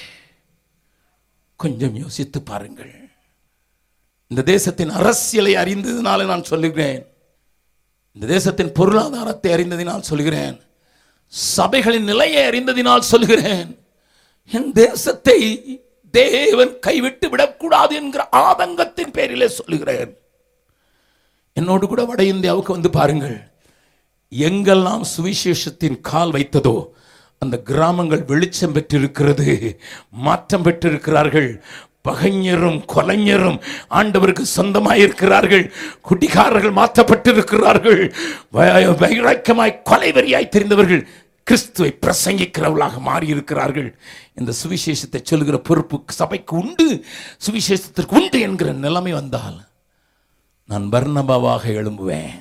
கொஞ்சம் யோசித்து பாருங்கள் இந்த தேசத்தின் அரசியலை அறிந்ததினால நான் சொல்லுகிறேன் இந்த தேசத்தின் பொருளாதாரத்தை அறிந்ததினால் சொல்கிறேன் சபைகளின் நிலையை அறிந்ததினால் சொல்கிறேன் என் தேசத்தை தேவன் கைவிட்டு விடக்கூடாது என்கிற ஆதங்கத்தின் பேரிலே சொல்லுகிறேன் என்னோடு கூட வட இந்தியாவுக்கு வந்து பாருங்கள் எங்கெல்லாம் சுவிசேஷத்தின் கால் வைத்ததோ அந்த கிராமங்கள் வெளிச்சம் பெற்றிருக்கிறது மாற்றம் பெற்றிருக்கிறார்கள் பகைஞரும் கொலைஞரும் ஆண்டவருக்கு சொந்தமாயிருக்கிறார்கள் குடிகாரர்கள் மாற்றப்பட்டிருக்கிறார்கள் வய- வைராக்கியமாய் கொலைவெறியாய் தெரிந்தவர்கள் கிறிஸ்துவை பிரசங்கிக்கிறவர்களாக மாறியிருக்கிறார்கள் இந்த சுவிசேஷத்தை சொல்லுகிற பொறுப்பு சபைக்கு உண்டு சுவிசேஷத்திற்கு உண்டு என்கிற நிலைமை வந்தால் நான் பர்ணபாவாக எழும்புவேன்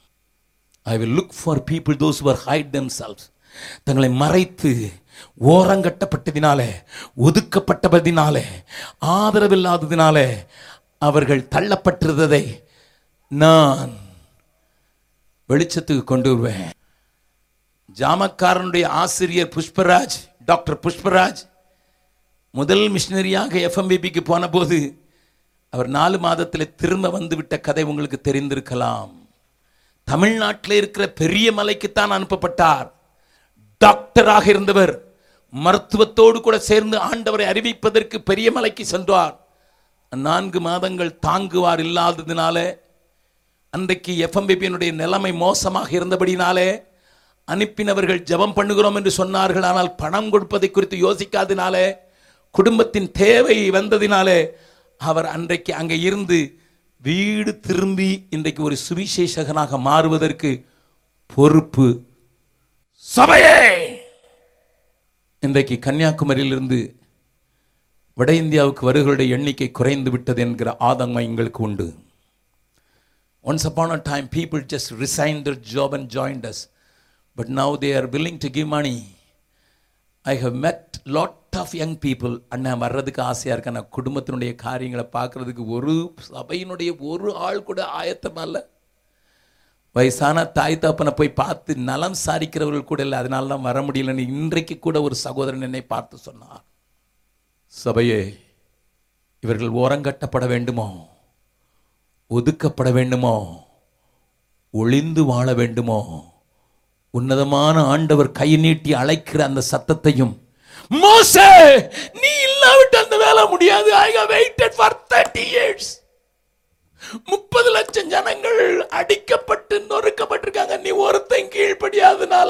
I will look for people those who hide themselves தங்களை மறைத்து ஓரங்கட்டப்பட்டதினாலே ஒதுக்கப்பட்டதினாலே ஆதரவில்லாததினாலே அவர்கள் தள்ளப்பட்டிருந்ததை நான் வெளிச்சத்துக்கு கொண்டு வருவேன் ஜாமக்காரனுடைய ஆசிரியர் புஷ்பராஜ் டாக்டர் புஷ்பராஜ் முதல் மிஷினரியாக எஃப்எம்பிபிக்கு போன போது அவர் நாலு மாதத்தில் திரும்ப வந்துவிட்ட கதை உங்களுக்கு தெரிந்திருக்கலாம் தமிழ்நாட்டில் இருக்கிற பெரிய மலைக்குத்தான் அனுப்பப்பட்டார் டாக்டராக இருந்தவர் மருத்துவத்தோடு கூட சேர்ந்து ஆண்டவரை அறிவிப்பதற்கு பெரிய மலைக்கு சென்றார் நான்கு மாதங்கள் தாங்குவார் இல்லாததினால அன்றைக்கு எஃப்எம்பிபியினுடைய நிலைமை மோசமாக இருந்தபடினாலே அனுப்பினவர்கள் ஜெபம் பண்ணுகிறோம் என்று சொன்னார்கள் ஆனால் பணம் கொடுப்பதை குறித்து யோசிக்காததினாலே குடும்பத்தின் தேவை வந்ததினாலே அவர் அன்றைக்கு அங்கே இருந்து வீடு திரும்பி இன்றைக்கு ஒரு சுவிசேஷகனாக மாறுவதற்கு பொறுப்பு சபையே இன்றைக்கு கன்னியாகுமரியிலிருந்து வட இந்தியாவுக்கு வருகளுடைய எண்ணிக்கை குறைந்து விட்டது என்கிற ஆதங்கம் எங்களுக்கு உண்டு Once upon a time, people just resigned their job and joined us. But now they are willing to give money. I have met lot of young people. அண்ணா வர்றதுக்கு ஆசையாக இருக்கேன் நான் குடும்பத்தினுடைய காரியங்களை பார்க்கறதுக்கு ஒரு சபையினுடைய ஒரு ஆள் கூட ஆயத்தமா இல்லை வயசான தாய் தகப்பனை போய் பார்த்து நலம் சாரிக்கிறவர்கள் கூட இல்லை அதனால தான் வர முடியலன்னு இன்றைக்கு கூட ஒரு சகோதரன் என்னை பார்த்து சொன்னார் சபையே இவர்கள் ஓரங்கட்டப்பட வேண்டுமோ ஒதுக்கப்பட வேண்டுமோ ஒளிந்து வாழ வேண்டுமோ உன்னதமான ஆண்டவர் கை நீட்டி அழைக்கிற அந்த சத்தத்தையும் மோசே நீ இல்லாவிட்டு அந்த வேலை முடியாது ஐ have waited for 30 years முப்பது லட்சம் ஜனங்கள் அடிக்கப்பட்டு நொறுக்கப்பட்டிருக்காங்க நீ ஒருத்தன் கீழ்ப்படியாதனால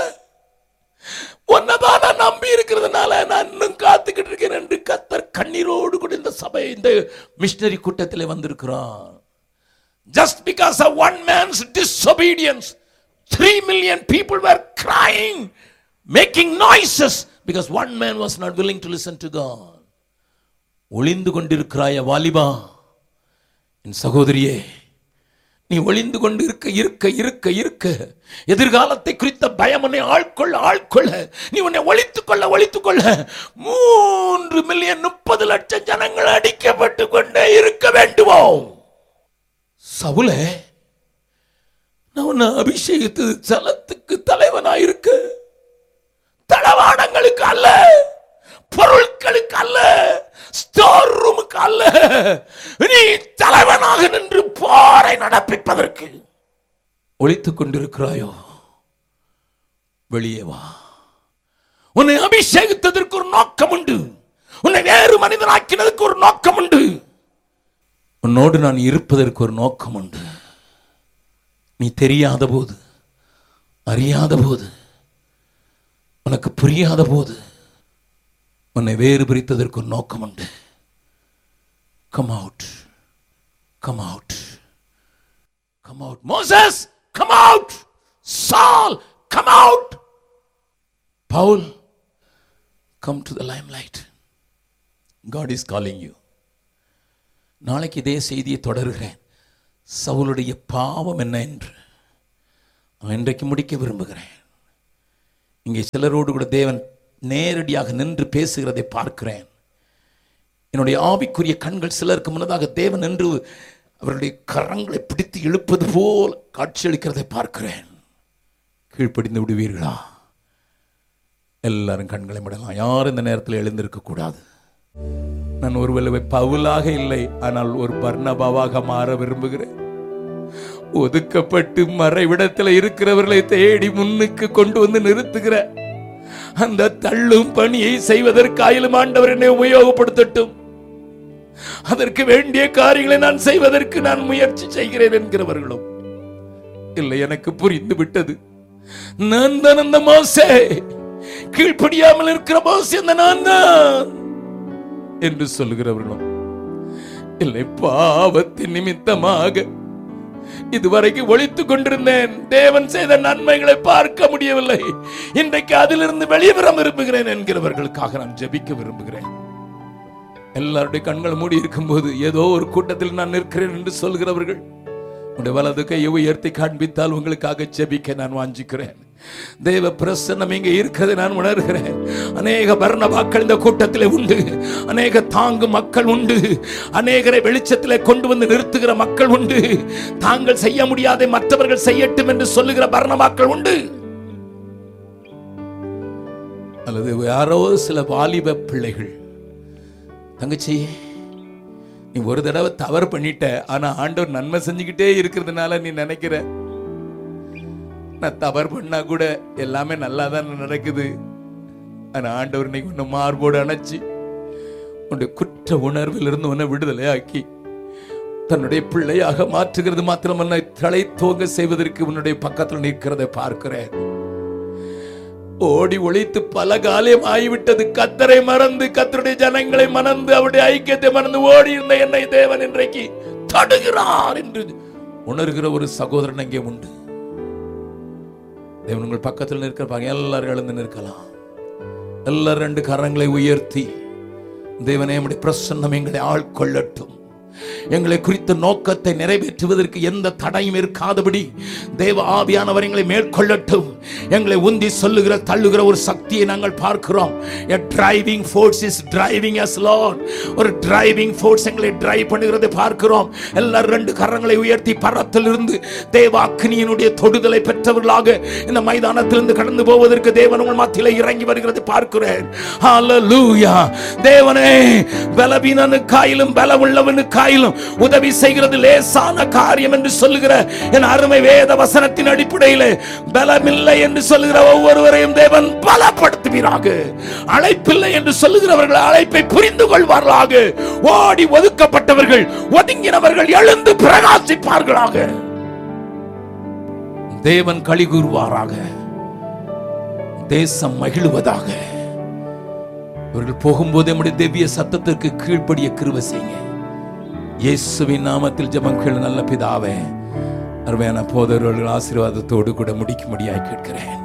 உன்னதான் நான் நம்பி இருக்கிறதுனால நான் இன்னும் காத்துக்கிட்டு இருக்கேன் என்று கத்தர் கண்ணீரோடு கூட இந்த சபை இந்த மிஷினரி கூட்டத்தில் வந்திருக்கிறான் just because of one man's disobedience, three million people were crying, making noises because one man was not willing to listen to God. ஒளிந்து கொண்டிருக்கிறாய வாலிபா என் சகோதரியே நீ ஒளிந்து கொண்டு இருக்க இருக்க இருக்க இருக்க எதிர்காலத்தை குறித்த பயம் உன்னை ஆட்கொள்ள ஆட்கொள்ள நீ உன்னை ஒழித்துக் கொள்ள ஒழித்துக் கொள்ள மூன்று மில்லியன் முப்பது லட்சம் ஜனங்கள் அடிக்கப்பட்டு கொண்டே இருக்க வேண்டுமோ சவுலே நான் உன்னை அபிஷேகித்தது ஜலத்துக்கு தலைவனாயிருக்க தளவாடங்களுக்கு அல்ல பொருட்களுக்கு அல்ல ஸ்டோர் ரூமுக்கு அல்ல நீ தலைவனாக நின்று போரை நடப்பிப்பதற்கு ஒழித்துக் கொண்டிருக்கிறாயோ வெளியே வா உன்னை அபிஷேகித்ததற்கு ஒரு நோக்கம் உண்டு உன்னை வேறு மனிதனாக்கினதுக்கு ஒரு நோக்கம் உண்டு உன்னோடு நான் இருப்பதற்கு ஒரு நோக்கம் உண்டு நீ தெரியாத போது அறியாத போது உனக்கு புரியாத போது உன்னை வேறு பிரித்ததற்கு ஒரு நோக்கம் உண்டு come out come out come out Moses come out Saul come out Paul come to the limelight God is calling you நாளைக்கு இதே செய்தியை தொடர்கிறேன் சவுளுடைய பாவம் என்ன என்று நான் இன்றைக்கு முடிக்க விரும்புகிறேன் இங்கே சிலரோடு கூட தேவன் நேரடியாக நின்று பேசுகிறதை பார்க்கிறேன் என்னுடைய ஆவிக்குரிய கண்கள் சிலருக்கு முன்னதாக தேவன் நின்று அவருடைய கரங்களை பிடித்து இழுப்பது போல் காட்சியளிக்கிறதை பார்க்கிறேன் கீழ்ப்படிந்து விடுவீர்களா எல்லாரும் கண்களை விடலாம் யாரும் இந்த நேரத்தில் எழுந்திருக்க கூடாது நான் ஒருவேளை பவுலாக இல்லை ஆனால் ஒரு பர்ணபாவாக மாற விரும்புகிறேன் ஒதுக்கப்பட்டு மறைவிடத்தில் இருக்கிறவர்களை தேடி முன்னுக்கு கொண்டு வந்து நிறுத்துகிற அந்த தள்ளும் பணியை செய்வதற்காயிலும் ஆண்டவர் என்னை உபயோகப்படுத்தட்டும் அதற்கு வேண்டிய காரியங்களை நான் செய்வதற்கு நான் முயற்சி செய்கிறேன் என்கிறவர்களும் இல்லை எனக்கு புரிந்து விட்டது நான் தான் அந்த மோசே கீழ்ப்படியாமல் இருக்கிற மோசே அந்த நான் தான் என்று சொல்லுகிறவர்களும் இல்லை பாவத்தின் நிமித்தமாக இதுவரைக்கும் ஒழித்துக் கொண்டிருந்தேன் தேவன் செய்த நன்மைகளை பார்க்க முடியவில்லை இன்றைக்கு அதிலிருந்து வெளிவர விரும்புகிறேன் என்கிறவர்களுக்காக நான் ஜெபிக்க விரும்புகிறேன் எல்லாருடைய கண்கள் மூடி இருக்கும்போது ஏதோ ஒரு கூட்டத்தில் நான் நிற்கிறேன் என்று சொல்கிறவர்கள் உடைய வலது கையை உயர்த்தி காண்பித்தால் உங்களுக்காக ஜெபிக்க நான் வாஞ்சிக்கிறேன் தேவ பிரசன்னம் இங்கே இருக்கிறதை நான் உணர்கிறேன் அநேக பரணபாக்கள் இந்த கூட்டத்தில் உண்டு அநேக தாங்கு மக்கள் உண்டு அநேகரை வெளிச்சத்தில் கொண்டு வந்து நிறுத்துகிற மக்கள் உண்டு தாங்கள் செய்ய முடியாத மற்றவர்கள் செய்யட்டும் என்று சொல்லுகிற பரணபாக்கள் உண்டு அல்லது யாரோ சில வாலிப பிள்ளைகள் தங்கச்சி நீ ஒரு தடவை தவறு பண்ணிட்ட ஆனா ஆண்டவர் நன்மை செஞ்சுக்கிட்டே இருக்கிறதுனால நீ நினைக்கிற நான் தவறு பண்ணா கூட எல்லாமே நல்லா தான் நடக்குது ஆனா ஆண்டவர் இன்னைக்கு உன்னை மார்போடு அணைச்சி உன்னுடைய குற்ற உணர்வில் இருந்து உன்னை விடுதலை ஆக்கி தன்னுடைய பிள்ளையாக மாற்றுகிறது மாத்திரமல்ல தலை தோங்க செய்வதற்கு உன்னுடைய பக்கத்தில் நிற்கிறதை பார்க்கிறேன் ஓடி ஒழித்து பல காலம் ஆகிவிட்டது கத்தரை மறந்து கத்தருடைய ஜனங்களை மறந்து அவருடைய ஐக்கியத்தை மறந்து ஓடி இருந்த என்னை தேவன் இன்றைக்கு தடுகிறார் என்று உணர்கிற ஒரு சகோதரன் அங்கே உண்டு தேவன் உங்கள் பக்கத்தில் நிற்கிறாங்க எல்லாரும் எழுந்து நிற்கலாம் எல்லாரும் ரெண்டு கரங்களை உயர்த்தி தேவனே நம்முடைய பிரசன்னம் எங்களை ஆட்கொள்ளட்டும் எங்களை குறித்த நோக்கத்தை நிறைவேற்றுவதற்கு எந்த தடையும் இருக்காதபடி தேவ ஆவியானவர் எங்களை மேற்கொள்ளட்டும் எங்களை உந்தி சொல்லுகிற தள்ளுகிற ஒரு சக்தியை நாங்கள் பார்க்கிறோம் a driving force is driving us lord ஒரு driving force எங்களை டிரைவ் பண்ணுகிறதை பார்க்கிறோம் எல்லாரும் ரெண்டு கரங்களை உயர்த்தி பரத்திலிருந்து தேவ அக்னியினுடைய தொடுதலை பெற்றவர்களாக இந்த மைதானத்திலிருந்து கடந்து போவதற்கு தேவன் உங்கள் மத்தியில இறங்கி வருகிறது பார்க்கிறேன் ஹalleluya தேவனே பலவீனனுக்காயிலும் பலமுள்ளவனுக்காயிலும் உதவி செய்கிறது லேசான காரியம் என்று சொல்லுகிற என் அருமை வேத வசனத்தின் அடிப்படையில் பலமில்லை என்று சொல்லுகிற ஒவ்வொருவரையும் தேவன் பலப்படுத்துவீராக அழைப்பில்லை என்று சொல்லுகிறவர்கள் அழைப்பை புரிந்து கொள்வார்களாக ஓடி ஒதுக்கப்பட்டவர்கள் ஒதுங்கினவர்கள் எழுந்து பிரகாசிப்பார்களாக தேவன் களி கூறுவாராக தேசம் மகிழுவதாக இவர்கள் போகும்போது நம்முடைய திவ்ய சத்தத்திற்கு கீழ்ப்படிய கிருபை செய்யுங்க இயேசுவின் நாமத்தில் ஜெபம் கேளு நல்ல பிதாவே அருமையான போதவர்கள் ஆசீர்வாதத்தோடு கூட முடிக்க முடியாய் கேட்கிறேன்